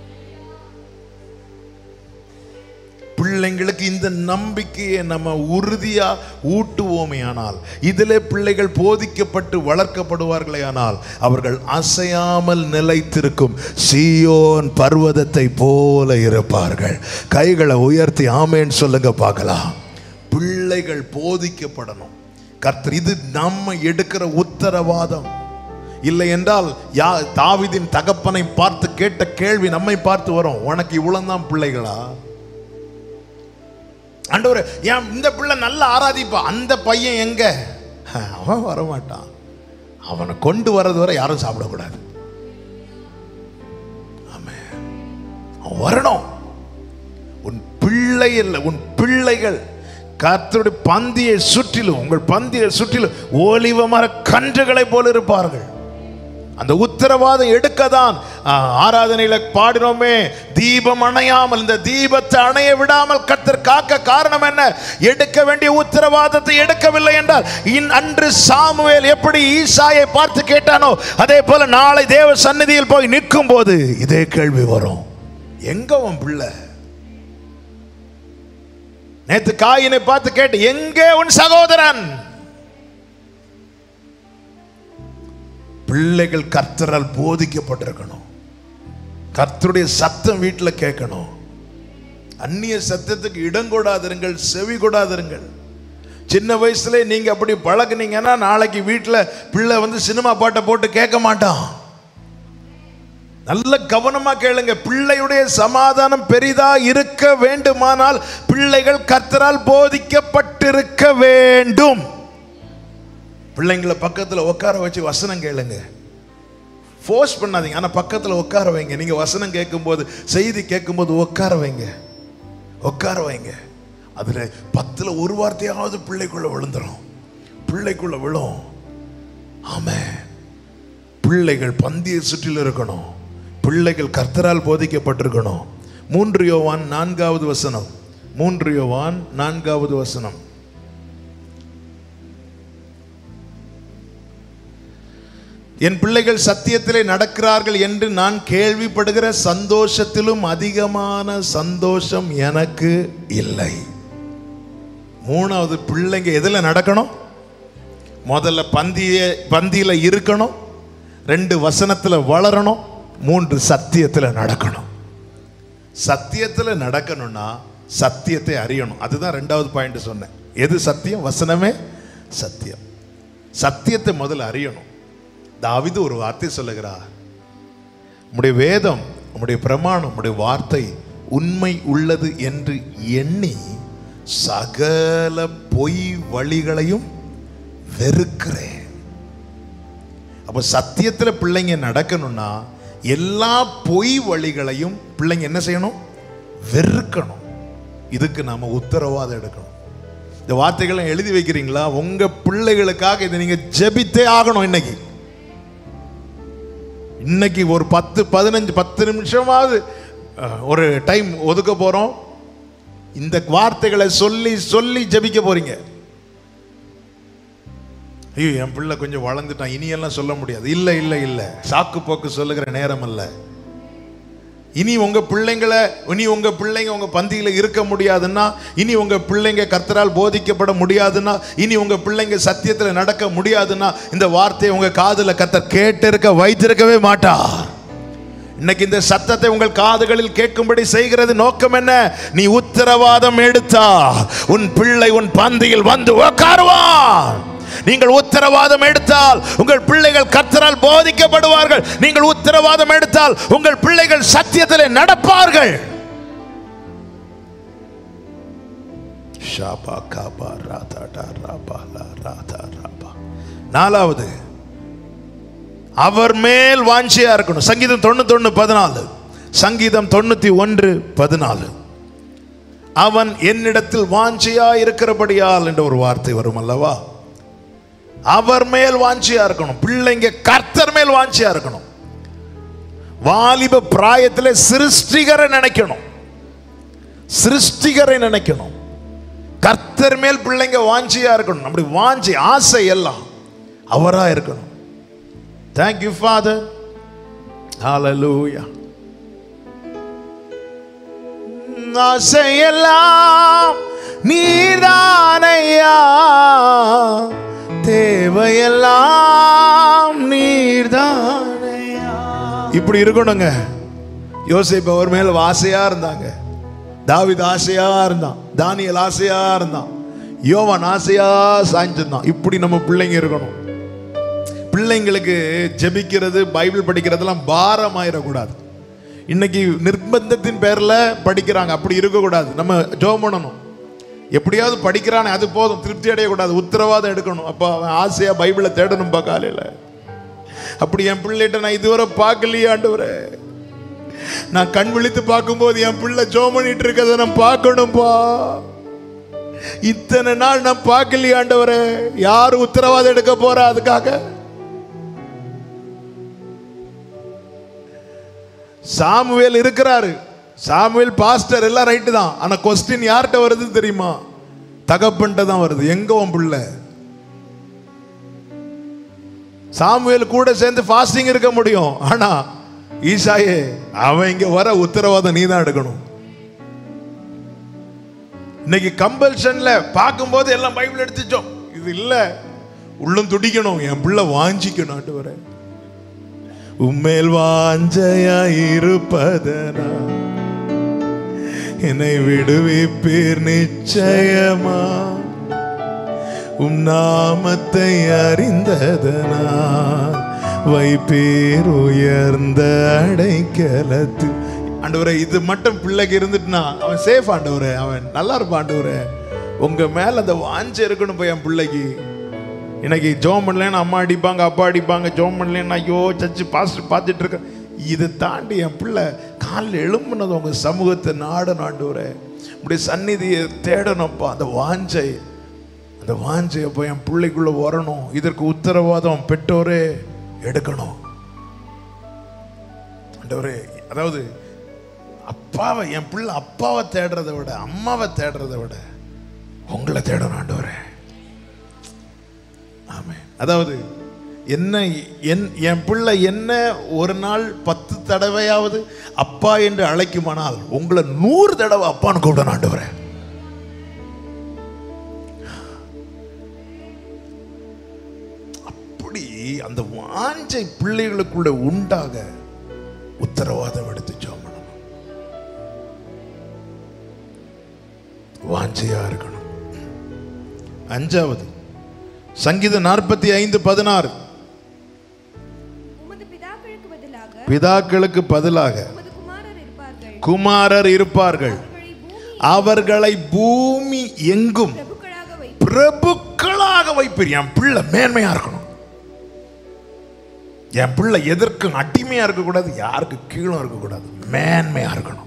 [SPEAKER 1] பிள்ளைங்களுக்கு இந்த நம்பிக்கையை நம்ம உறுதியா ஊட்டுவோமே ஆனால் இதிலே பிள்ளைகள் போதிக்கப்பட்டு வளர்க்கப்படுவார்களே ஆனால் அவர்கள் அசையாமல் நிலைத்திருக்கும் சீயோன் பர்வதத்தை போல இருப்பார்கள் கைகளை உயர்த்தி ஆமேன்னு சொல்லுங்க பார்க்கலாம் பிள்ளைகள் போதிக்கப்படணும் கர்த்தர் இது நம்ம எடுக்கிற உத்தரவாதம் இல்லை என்றால் யா தாவிதின் தகப்பனை பார்த்து கேட்ட கேள்வி நம்மை பார்த்து வரும் உனக்கு இவ்வளவுதான் பிள்ளைகளா ஆண்டவர் ஏன் இந்த பிள்ளை நல்லா ஆராதிப்பா அந்த பையன் எங்க அவன் வரமாட்டான் அவனை கொண்டு வர்றது வரை யாரும் சாப்பிடக்கூடாது ஆமென். அவன் வரணும் உன் பிள்ளை இல்லை உன் பிள்ளைகள் கர்த்தருடைய பந்தியை சுற்றிலும் உங்கள் பந்தியை சுற்றிலும் ஓலிவ மர கன்றுகளை போல இருப்பார்கள் அந்த உத்தரவாதம் எடுக்க தான் ஆராதனையில பாடினோமே தீபம் அணையாமல் இந்த தீபத்தை அணைய விடாமல் கர்த்தர் காக்க காரணம் என்ன எடுக்க வேண்டிய உத்தரவாதத்தை எடுக்கவில்லை என்றால் இன் அன்று சாமுவேல் எப்படி ஈசாயை பார்த்து கேட்டானோ அதே போல நாளை தேவ சந்நிதியில் போய் நிற்கும் போது இதே கேள்வி வரும் எங்க உன் பிள்ளை நேத்து காயினை பார்த்து கேட்டு எங்கே உன் சகோதரன் பிள்ளைகள் கர்த்தரால் போதிக்கப்பட்டிருக்கணும் கர்த்தருடைய சத்தம் வீட்டில் கேட்கணும் அந்நிய சத்தத்துக்கு இடம் கொடாதிருங்கள் செவி கொடாதிருங்கள் சின்ன வயசுல நீங்க அப்படி பழகுனீங்கன்னா நாளைக்கு வீட்டில் பிள்ளை வந்து சினிமா பாட்டை போட்டு கேட்க மாட்டான் நல்ல கவனமா கேளுங்க பிள்ளையுடைய சமாதானம் பெரிதா இருக்க வேண்டுமானால் பிள்ளைகள் கர்த்தரால் போதிக்கப்பட்டிருக்க வேண்டும் பிள்ளைங்களை பக்கத்தில் உட்கார வச்சு வசனம் கேளுங்க ஃபோர்ஸ் பண்ணாதீங்க ஆனால் பக்கத்தில் உட்கார வைங்க நீங்கள் வசனம் கேட்கும்போது செய்தி கேட்கும்போது உட்கார வைங்க உட்கார வைங்க அதில் பத்தில் ஒரு வார்த்தையாவது பிள்ளைக்குள்ள விழுந்துரும் பிள்ளைக்குள்ள விழும் ஆமே பிள்ளைகள் பந்திய சுற்றில் இருக்கணும் பிள்ளைகள் கர்த்தரால் போதிக்கப்பட்டிருக்கணும் மூன்று யோவான் நான்காவது வசனம் மூன்று யோவான் நான்காவது வசனம் என் பிள்ளைகள் சத்தியத்திலே நடக்கிறார்கள் என்று நான் கேள்விப்படுகிற சந்தோஷத்திலும் அதிகமான சந்தோஷம் எனக்கு இல்லை மூணாவது பிள்ளைங்க எதில் நடக்கணும் முதல்ல பந்திய பந்தியில இருக்கணும் ரெண்டு வசனத்துல வளரணும் மூன்று சத்தியத்துல நடக்கணும் சத்தியத்துல நடக்கணும்னா சத்தியத்தை அறியணும் அதுதான் ரெண்டாவது பாயிண்ட் சொன்னேன் எது சத்தியம் வசனமே சத்தியம் சத்தியத்தை முதல்ல அறியணும் தாவிது ஒரு வார்த்தை சொல்லுகிறார் உம்முடைய வேதம் உம்முடைய பிரமாணம் உம்முடைய வார்த்தை உண்மை உள்ளது என்று எண்ணி சகல பொய் வழிகளையும் வெறுக்கிறேன் அப்போ சத்தியத்தில் பிள்ளைங்க நடக்கணும்னா எல்லா பொய் வழிகளையும் பிள்ளைங்க என்ன செய்யணும் வெறுக்கணும் இதுக்கு நாம உத்தரவாதம் எடுக்கணும் இந்த வார்த்தைகளை எழுதி வைக்கிறீங்களா உங்க பிள்ளைகளுக்காக இதை நீங்க ஜெபித்தே ஆகணும் இன்னைக்கு இன்னைக்கு ஒரு பத்து பதினஞ்சு பத்து நிமிஷமாவது அஹ், ஒரு டைம் ஒதுக்க போறோம் இந்த வார்த்தைகளை சொல்லி சொல்லி ஜெபிக்க போறீங்க ஐயோ என் பிள்ளை கொஞ்சம் வளர்ந்துட்டான் இனியெல்லாம் சொல்ல முடியாது இல்லை இல்லை இல்லை சாக்கு போக்கு சொல்லுகிற நேரம் அல்ல இனி உங்க பிள்ளைங்களை இனி உங்க பிள்ளைங்க உங்க பந்தியில இருக்க முடியாதுன்னா இனி உங்க பிள்ளைங்க கர்த்தரால் போதிக்கப்பட முடியாதுன்னா இனி உங்க பிள்ளைங்க சத்தியத்துல நடக்க முடியாதுன்னா இந்த வார்த்தையை உங்க காதுல கர்த்தர் கேட்டிருக்க வைத்திருக்கவே மாட்டார் இன்னைக்கு இந்த சத்தத்தை உங்கள் காதுகளில் கேட்கும்படி செய்கிறது நோக்கம் என்ன நீ உத்தரவாதம் எடுத்தா உன் பிள்ளை உன் பந்தியில் வந்து உட்காருவான் நீங்கள் உத்தரவாதம் எடுத்தால் உங்கள் பிள்ளைகள் கர்த்தரால் போதிக்கப்படுவார்கள் நீங்கள் உத்தரவாதம் எடுத்தால் உங்கள் பிள்ளைகள் சத்தியத்திலே நடப்பார்கள் ஷாபா காபா ராதா டா ராபா லா ராதா ராபா நாலாவது அவர் மேல் வாஞ்சியா இருக்கணும் சங்கீதம் தொண்ணூத்தொன்னு பதினாலு சங்கீதம் தொண்ணூத்தி ஒன்று பதினாலு அவன் என்னிடத்தில் வாஞ்சியா இருக்கிறபடியால் என்ற ஒரு வார்த்தை வரும் அல்லவா அவர் மேல் வாஞ்சியா இருக்கணும் பிள்ளைங்க கர்த்தர் மேல் வாஞ்சியா இருக்கணும் வாலிப பிராயத்தில் சிருஷ்டிகரை நினைக்கணும் சிருஷ்டிகரை நினைக்கணும் கர்த்தர் மேல் பிள்ளைங்க வாஞ்சியா இருக்கணும் அப்படி வாஞ்சி ஆசை எல்லாம் அவரா இருக்கணும் தேங்க் யூ ஃபாதர் ஹalleluya ஆசையெல்லாம் நீர்தானையா தேவையெல்லாம் நீர்தானையா இப்படி இருக்கணுங்க யோசிப்பு அவர் மேல ஆசையா இருந்தாங்க தாவித் ஆசையா இருந்தான் தானியல் ஆசையா இருந்தான் யோவான் ஆசையா சாய்ஞ்சிருந்தான் இப்படி நம்ம பிள்ளைங்க இருக்கணும் பிள்ளைங்களுக்கு ஜெபிக்கிறது பைபிள் படிக்கிறதெல்லாம் பாரமாயிடக்கூடாது இன்னைக்கு நிர்பந்தத்தின் பேர்ல படிக்கிறாங்க அப்படி இருக்கக்கூடாது நம்ம ஜோம் பண்ணணும் எப்படியாவது படிக்கிறானே அது போதும் திருப்தி அடையக்கூடாது உத்தரவாதம் எடுக்கணும் அப்போ அவன் ஆசையா பைபிளை தேடணும்பா காலையில அப்படி என் பிள்ளைகிட்ட நான் இதுவரை பார்க்கலையே ஆண்டவரே நான் கண் விழித்து பார்க்கும்போது என் பிள்ளை ஜோம் பண்ணிட்டு இருக்கதை நான் பார்க்கணும்பா இத்தனை நாள் நான் பார்க்கலையே ஆண்டவரே யார் உத்தரவாதம் எடுக்க போறா அதுக்காக சாமுவேல் இருக்கிறாரு சாமுவேல் பாஸ்டர் எல்லாம் ரைட்டு தான் ஆனா கொஸ்டின் யார்கிட்ட வருது தெரியுமா தகப்பன்ட்ட தான் வருது எங்க உன் பிள்ளை சாமுவேல் கூட சேர்ந்து ஃபாஸ்டிங் இருக்க முடியும் ஆனா ஈசாயே அவன் இங்க வர உத்தரவாதம் நீ தான் எடுக்கணும் இன்னைக்கு கம்பல்ஷன்ல பார்க்கும்போது எல்லாம் பைபிள் எடுத்துச்சோம் இது இல்ல உள்ளம் துடிக்கணும் என் பிள்ளை வாஞ்சிக்கணும் ஆண்டவரே உம்மேல் வாஞ்சையாயிருப்பதனா என்னை விடுவிப்பீர் நிச்சயமா உம் நாமத்தை அறிந்ததனா வைப்பீர் உயர்ந்த அடைக்கலத்து ஆண்டவரே இது மட்டும் பிள்ளைக்கு இருந்துட்டுனா அவன் சேஃப் ஆண்டவரே அவன் நல்லா இருப்பான் ஆண்டவரே உங்க மேல அந்த வாஞ்சை இருக்கணும் போய் என் பிள்ளைக்கு இன்னைக்கு ஜோம் பண்ணலன்னு அம்மா அடிப்பாங்க அப்பா அடிப்பாங்க ஜோம் பண்ணலன்னு ஐயோ சச்சு பாஸ்டர் பார்த்துட்டு இருக்கேன் இதை தாண்டி என் பிள்ளை காலில் எழும்புனது உங்க சமூகத்தை நாடணும் ஆண்டவரே இப்படி சந்நிதியை தேடணும்ப்பா அந்த வாஞ்சை அந்த வாஞ்சை அப்போ என் பிள்ளைக்குள்ள வரணும் இதற்கு உத்தரவாதம் பெற்றோரே எடுக்கணும் ஆண்டவரே அதாவது அப்பாவை என் பிள்ளை அப்பாவை தேடுறதை விட அம்மாவை தேடுறதை விட உங்களை தேடணும் ஆண்டவரே ஆமே அதாவது என்ன என் என் பிள்ளை என்ன ஒரு நாள் பத்து தடவையாவது அப்பா என்று அழைக்குமானால் உங்களை நூறு தடவை அப்பான்னு கூப்பிடணும் ஆண்டவரே அப்படி அந்த வாஞ்சை பிள்ளைகளுக்குள்ள உண்டாக உத்தரவாதம் எடுத்து ஜெபம் பண்ணணும் வாஞ்சையா இருக்கணும் அஞ்சாவது சங்கீதம் நாற்பத்தி ஐந்து பதினாறு
[SPEAKER 2] உமது பிதாக்களுக்கு பதிலாக
[SPEAKER 1] பிதாக்களுக்கு பதிலாக
[SPEAKER 2] உமது குமாரர் இருப்பார்கள்
[SPEAKER 1] குமாரர் இருப்பார்கள்
[SPEAKER 2] அவர்களை பூமி
[SPEAKER 1] அவர்களை பூமி எங்கும்
[SPEAKER 2] பிரபுக்களாக வைத்து
[SPEAKER 1] பிரபுக்களாக வைப்பீர் என் பிள்ளை மேன்மையா இருக்கணும் என் பிள்ளை எதற்கும் அடிமையா இருக்கக்கூடாது யாருக்கு கீழும் இருக்கக்கூடாது மேன்மையா இருக்கணும்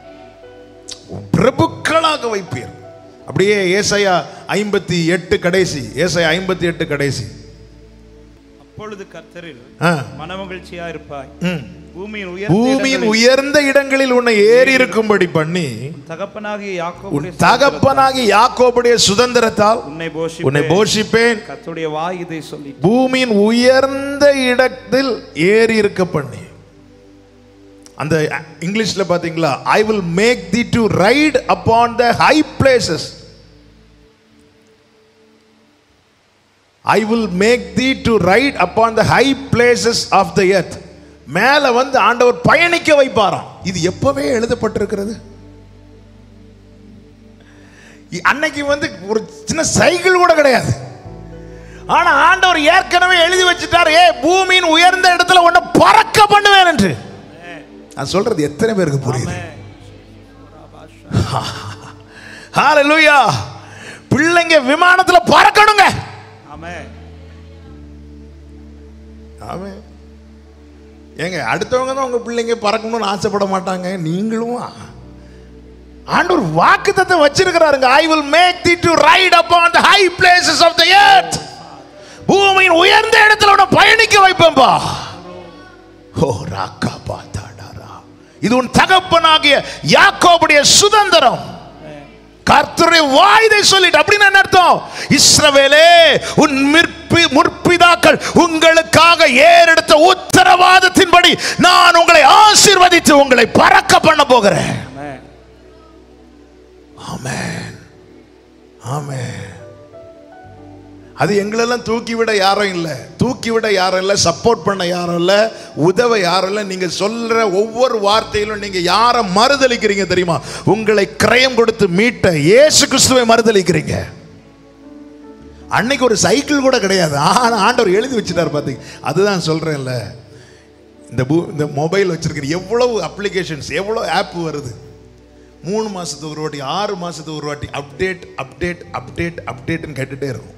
[SPEAKER 1] பிரபுக்களாக வைப்பீர் அப்படியே ஏசாயா ஐம்பத்தி எட்டு கடைசி ஏசாயா ஐம்பத்தி எட்டு கடைசி
[SPEAKER 3] அப்பொழுது கர்த்தரில்
[SPEAKER 1] ஆ,
[SPEAKER 3] மனமகிழ்ச்சியா இருப்பாய்
[SPEAKER 1] ம்.
[SPEAKER 3] பூமியின்
[SPEAKER 1] பூமியின்
[SPEAKER 3] உயர்ந்த
[SPEAKER 1] உயர்ந்த இடங்களில் உன்னை ஏறி இருக்கும்படி பண்ணி
[SPEAKER 3] தகப்பனாகிய
[SPEAKER 1] உன்
[SPEAKER 3] யாக்கோபுடைய
[SPEAKER 1] தகப்பனாகி யாக்கோபுடைய சுதந்திரத்தால்
[SPEAKER 3] உன்னை போஷி
[SPEAKER 1] உன்னை போஷிப்பேன்
[SPEAKER 3] கர்த்தருடைய வாய் இதை சொல்லி
[SPEAKER 1] பூமியின் உயர்ந்த இடத்தில் ஏறி இருக்க பண்ணி அந்த இங்கிலீஷ்ல பாத்தீங்களா I will make thee to ride upon the high places I will make thee to ride upon the high places of the earth மேல வந்து ஆண்டவர் பயணிக்க வைப்பாராம் இது எப்பவே எழுதப்பட்டிருக்கிறது இ- அன்னைக்கு வந்து ஒரு சின்ன சைக்கிள் கூட கிடையாது ஆனா ஆண்டவர் ஏற்கனவே எழுதி வச்சுட்டார் ஏ பூமியின் உயர்ந்த இடத்துல உன்னை பறக்க பண்ணுவேன் என்று நான் சொல்றது எத்தனை பேருக்கு புரியுது ஹalleluya பிள்ளைங்க விமானத்துல பறக்கணுங்க
[SPEAKER 3] ஆமே
[SPEAKER 1] ஆமே ஏங்க அடுத்தவங்க தான் உங்க பிள்ளைங்க பறக்கணும்னு ஆசைப்பட மாட்டாங்க நீங்களும் ஆண்டவர் வாக்குத்தத்தை வச்சிருக்கிறாருங்க I will make thee to ride upon the high places of the earth பூமியின் உயர்ந்த இடத்துல உன்னை பயணிக்க வைப்பேன்பா ஓ ராக்கா பாத்தாடாரா இது உன் தகப்பனாகிய யாக்கோபுடைய சுதந்திரம் கர்த்தருடைய வாய்தை சொல்லிட்டு அப்படின்னு என்ன அர்த்தம் இஸ்ரவேலே உன் மிற்பி முற்பிதாக்கள் உங்களுக்காக ஏறெடுத்த உத்தரவாதத்தின்படி நான் உங்களை ஆசீர்வதித்து உங்களை பறக்க பண்ண போகிறேன்
[SPEAKER 3] ஆமே
[SPEAKER 1] ஆமென் ஆமென் அது எங்களெல்லாம் தூக்கி விட யாரும் இல்லை தூக்கி விட யாரும் இல்லை சப்போர்ட் பண்ண யாரும் இல்லை உதவ யாரும் இல்லை நீங்க சொல்ற ஒவ்வொரு வார்த்தையிலும் நீங்க யாரை மறுதலிக்கிறீங்க தெரியுமா உங்களை கிரயம் கொடுத்து மீட்ட இயேசு கிறிஸ்துவை மறுதலிக்கிறீங்க அன்னைக்கு ஒரு சைக்கிள் கூட கிடையாது ஆனா ஆண்டவர் எழுதி வச்சுட்டார் பார்த்தீங்க அதுதான் சொல்றேன்ல இந்த பூ இந்த மொபைல் வச்சிருக்கிற எவ்வளவு அப்ளிகேஷன்ஸ் எவ்வளோ ஆப் வருது மூணு மாசத்துக்கு ஒரு வாட்டி ஆறு மாசத்துக்கு ஒரு வாட்டி அப்டேட் அப்டேட் அப்டேட் அப்டேட்னு கேட்டுட்டே இருக்கும்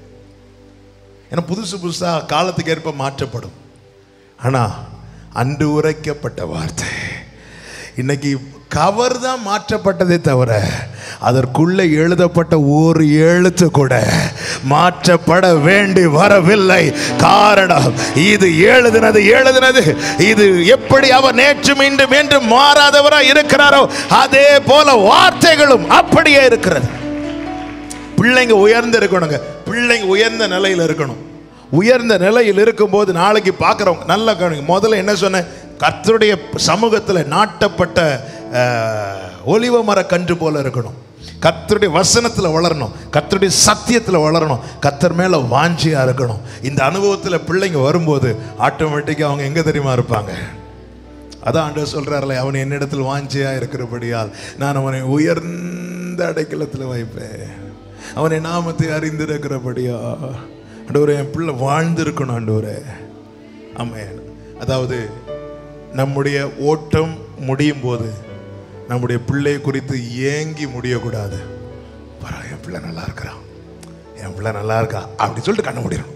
[SPEAKER 1] ஏன்னா புதுசு புதுசா காலத்துக்கு ஏற்ப மாற்றப்படும் ஆனா அன்று உரைக்கப்பட்ட வார்த்தை இன்னைக்கு கவர் தான் மாற்றப்பட்டதே தவிர அதற்குள்ளே எழுதப்பட்ட ஒரு எழுத்து கூட மாற்றப்பட வேண்டி வரவில்லை காரணம் இது எழுதினது எழுதினது இது எப்படி அவர் நேற்று மீண்டும் என்று மாறாதவரா இருக்கிறாரோ அதே போல வார்த்தைகளும் அப்படியே இருக்கிறது பிள்ளைங்க உயர்ந்து இருக்கணுங்க பிள்ளைங்க உயர்ந்த நிலையில் இருக்கணும் உயர்ந்த நிலையில் இருக்கும்போது நாளைக்கு பார்க்குறவங்க நல்லா கவனிங்க முதல்ல என்ன சொன்னேன் கர்த்தருடைய சமூகத்தில் நாட்டப்பட்ட அஹ், ஒலிவ மர கன்று போல இருக்கணும் கர்த்தருடைய வசனத்தில் வளரணும் கர்த்தருடைய சத்தியத்தில் வளரணும் கர்த்தர் மேலே வாஞ்சியாக இருக்கணும் இந்த அனுபவத்தில் பிள்ளைங்க வரும்போது ஆட்டோமேட்டிக்காக அவங்க எங்கே தெரியுமா இருப்பாங்க அதான் ஆண்டவர் சொல்றாருல அவன் என்னிடத்தில் வாஞ்சியா இருக்கிறபடியால் நான் அவனை உயர்ந்த அடைக்கலத்தில் வைப்பேன் அவனை நாமத்தை அறிந்திருக்கிறபடியா ஆண்டவரே என் பிள்ளை வாழ்ந்திருக்கணும் ஆண்டவரே ஆமென் அதாவது நம்முடைய ஓட்டம் முடியும் போது நம்முடைய பிள்ளை குறித்து ஏங்கி முடியக்கூடாது பரவாயில்ல என் பிள்ளை நல்லா இருக்கிறான் என் பிள்ளை நல்லா இருக்கா அப்படி சொல்லிட்டு கண்ண முடியணும்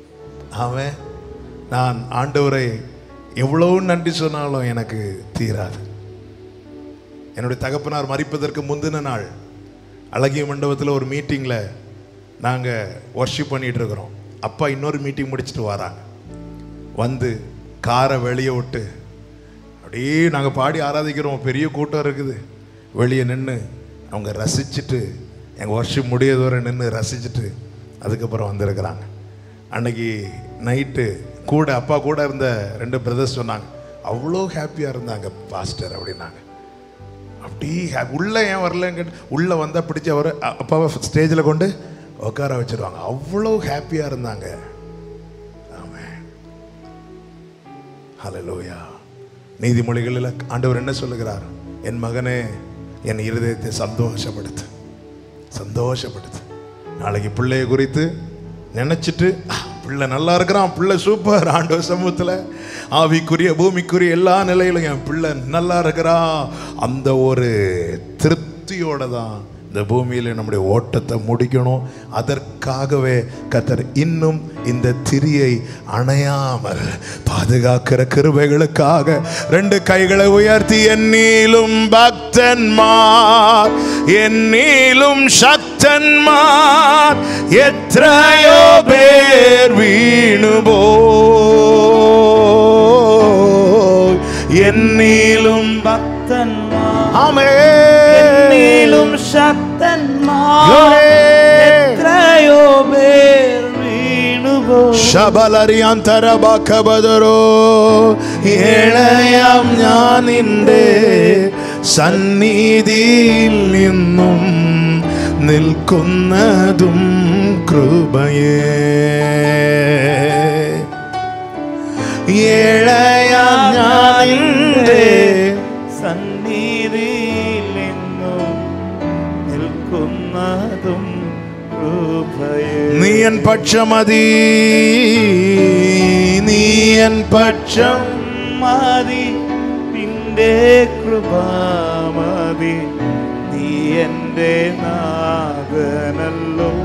[SPEAKER 1] அவன் நான் ஆண்டவரை எவ்வளவு நன்றி சொன்னாலும் எனக்கு தீராது என்னுடைய தகப்பனார் மறிப்பதற்கு முந்தின நாள் அழகிய மண்டபத்தில் ஒரு மீட்டிங்கில் நாங்கள் ஒர்ஷிப் பண்ணிட்டு இருக்கிறோம் அப்பா இன்னொரு மீட்டிங் முடிச்சுட்டு வராங்க வந்து காரை வெளியே விட்டு அப்படியே நாங்கள் பாடி ஆராதிக்கிறோம் பெரிய கூட்டம் இருக்குது வெளியே நின்று அவங்க ரசிச்சுட்டு எங்கள் ஒர்ஷிப் முடியதோற நின்று ரசிச்சுட்டு அதுக்கப்புறம் வந்திருக்கிறாங்க அன்னைக்கு நைட்டு கூட அப்பா கூட இருந்த ரெண்டு பிரதர்ஸ் சொன்னாங்க அவ்வளோ ஹாப்பியாக இருந்தாங்க பாஸ்டர் அப்படின்னாங்க அப்படி ஹா- உள்ள ஏன் வரலன்னு கேட்டு உள்ளே வந்தால் பிடிச்சி அவர் அப்பாவை ஸ்டேஜில் கொண்டு உட்கார வச்சிருவாங்க அவ்வளோ ஹாப்பியாக இருந்தாங்க ஆமென் ஹalleluya நீதிமொழிகளில் ஆண்டவர் என்ன சொல்லுகிறார் என் மகனே என் இருதயத்தை சந்தோஷப்படுத்து சந்தோஷப்படுத்து நாளைக்கு பிள்ளைய குறித்து நினைச்சிட்டு "ஆ, பிள்ளை நல்லா இருக்கிறான் பிள்ளை சூப்பர் ஆண்டவர் சமூகத்தில் ஆவிக்குரிய பூமிக்குரிய எல்லா நிலையிலும் என் பிள்ளை நல்லா இருக்கிறான் அந்த ஒரு திருப்தியோட தான் இந்த பூமியில் நம்முடைய ஓட்டத்தை முடிக்கணும் அதற்காகவே கத்தர் இன்னும் இந்த திரியை அணையாமல் பாதுகாக்கிற கிருபைகளுக்காக ரெண்டு கைகளை உயர்த்தி என்னிலும் பக்தன்மார் என்னிலும் சக்தன்மார் எத்தனையோ பேர் வீணுபோ என்னிலும்
[SPEAKER 3] பக்தன்மார்
[SPEAKER 1] ஆமே
[SPEAKER 3] என்னிலும் சக்தன்மார்
[SPEAKER 1] யோரே.
[SPEAKER 3] எத்தனையோ பேர் வீணுபோ
[SPEAKER 1] ശബലറിയാന്തരബക്കബദരോ ഏഴയാം ഞാൻ നിന്റെ സന്നിധിയിൽ നിന്നും നിൽക്കുന്നതും കൃപയേ ഏഴയാം ഞാൻ നിന്റെ
[SPEAKER 3] സന്നിധിയിൽ നിന്നും നിൽക്കുന്നതും കൃപയേ
[SPEAKER 1] നീയൻ പക്ഷമതി നീയൻ പക്ഷം
[SPEAKER 3] മതി നിന്റെ കൃപാമതി നീ എൻ്റെ നാഗനല്ലോ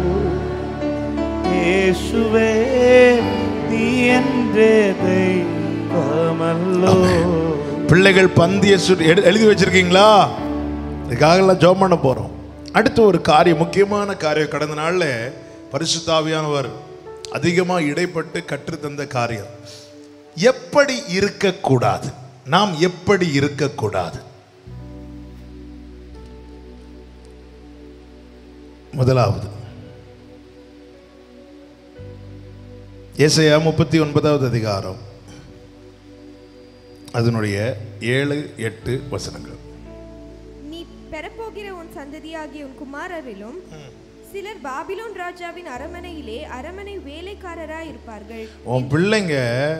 [SPEAKER 3] യേശുവേ നീ എൻ്റെ ദൈവമല്ലോ
[SPEAKER 1] பிள்ளைகள் பந்திய சுற்றி எடு- எழுதி வச்சிருக்கீங்களா இதுக்காகலாம் ஜோம் பண்ண போறோம் அடுத்து ஒரு காரியம் முக்கியமான காரியம் கடந்த நாள்ல பரிசுத்தாவியானவர் அதிகமாக இடைப்பட்டு கற்றுத்தந்த காரியம் எப்படி இருக்கக்கூடாது நாம் எப்படி இருக்கக்கூடாது முதலாவது ஏசையா முப்பத்தி ஒன்பதாவது அதிகாரம் அதனுடைய ஏழு எட்டு வசனங்கள்
[SPEAKER 2] நீ பெறப்போகிற உன் சந்ததியாகிய உன் குமாரரிலும் சிலர் பாபிலோன் ராஜாவின் அரமனையிலே அரமனை வேலைக்காரராய் இருப்பார்கள்
[SPEAKER 1] உன் பிள்ளைங்க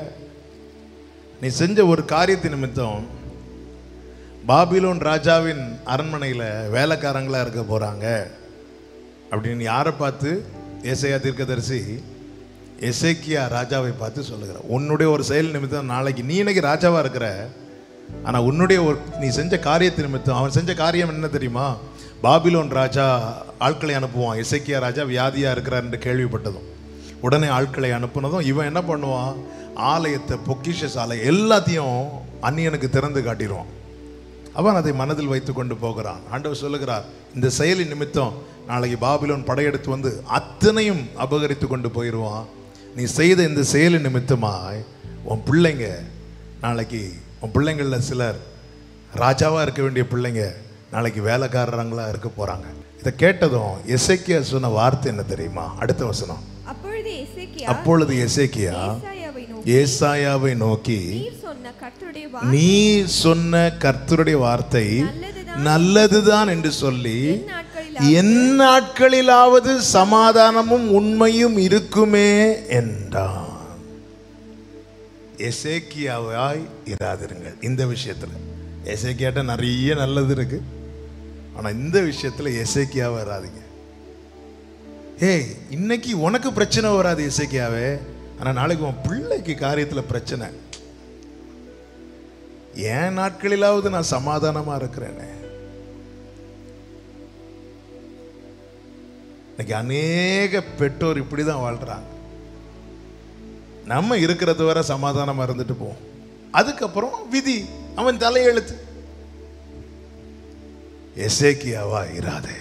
[SPEAKER 1] நீ செஞ்ச ஒரு காரியத்தின் நிமித்தம் பாபிலோன் ராஜாவின் அரண்மனையில் வேலைக்காரங்களா இருக்க போறாங்க அப்படின்னு யாரை பார்த்து ஏசையா தீர்க்கதரிசி எசேக்கியா ராஜாவை பார்த்து சொல்லுகிறார் உன்னுடைய ஒரு செயல் நிமித்தம் நாளைக்கு நீ இன்னைக்கு ராஜாவா இருக்கிற ஆனா உன்னுடைய ஒரு நீ செஞ்ச காரியத்தின் நிமித்தம் அவன் செஞ்ச காரியம் என்ன தெரியுமா பாபிலோன் ராஜா ஆட்களை அனுப்புவான் எசேக்கியா ராஜா வியாதியா இருக்கிறார் என்று கேள்விப்பட்டதும் உடனே ஆட்களை அனுப்புனதும் இவன் என்ன பண்ணுவான் ஆலயத்தை பொக்கிஷ சாலை எல்லாத்தையும் அந்நியனுக்கு திறந்து காட்டிடுவான் அவன் அதை மனதில் வைத்து கொண்டு போகிறான் ஆண்டவர் சொல்லுகிறார் இந்த செயலின் நிமித்தம் நாளைக்கு பாபிலோன் படையெடுத்து வந்து அத்தனையும் அபகரித்து கொண்டு போயிடுவான் நீ செய்த இந்த செயலின் நிமித்தமாய் உன் பிள்ளைங்க நாளைக்கு உன் பிள்ளைங்களில் சிலர் ராஜாவாக இருக்க வேண்டிய பிள்ளைங்க நாளைக்கு வேலைக்காரங்களா இருக்க போறாங்க இதை கேட்டதும் எசேக்கியா சொன்ன வார்த்தை என்ன தெரியுமா அடுத்த வசனம்
[SPEAKER 2] அப்பொழுது எசேக்கியா
[SPEAKER 1] அப்பொழுது எசேக்கியா
[SPEAKER 2] ஏசாயாவை நோக்கி
[SPEAKER 1] ஏசாயாவை நோக்கி
[SPEAKER 2] நீர் சொன்ன கர்த்தருடைய வா
[SPEAKER 1] நீ சொன்ன கர்த்தருடைய வார்த்தை
[SPEAKER 2] நல்லதுதான்
[SPEAKER 1] நல்லதுதான் என்று சொல்லி
[SPEAKER 2] நாட்களில்
[SPEAKER 1] என் நாட்களிலாவது சமாதானமும் உண்மையும் இருக்குமே என்றான் எசேக்கியாவாய் இராதிருங்கள் இந்த விஷயத்துல எசேக்கியாட்ட நிறைய நல்லது இருக்கு ஆனா இந்த விஷயத்துல எசேக்கியாவா இராதீங்க ஏய் இன்னைக்கு உனக்கு பிரச்சனை வராது எசேக்கியாவே ஆனா நாளைக்கு உன் பிள்ளைக்கு காரியத்துல பிரச்சனை என் நாட்களிலாவது நான் சமாதானமா இருக்கிறேனே இன்னைக்கு அநேக பெற்றோர் இப்படி தான் வாழ்றாங்க நம்ம இருக்கிறது வரை சமாதானமா இருந்துட்டு போவோம் அதுக்கப்புறம் விதி அவன் தலையெழுத்து எசேக்கியாவா இராதே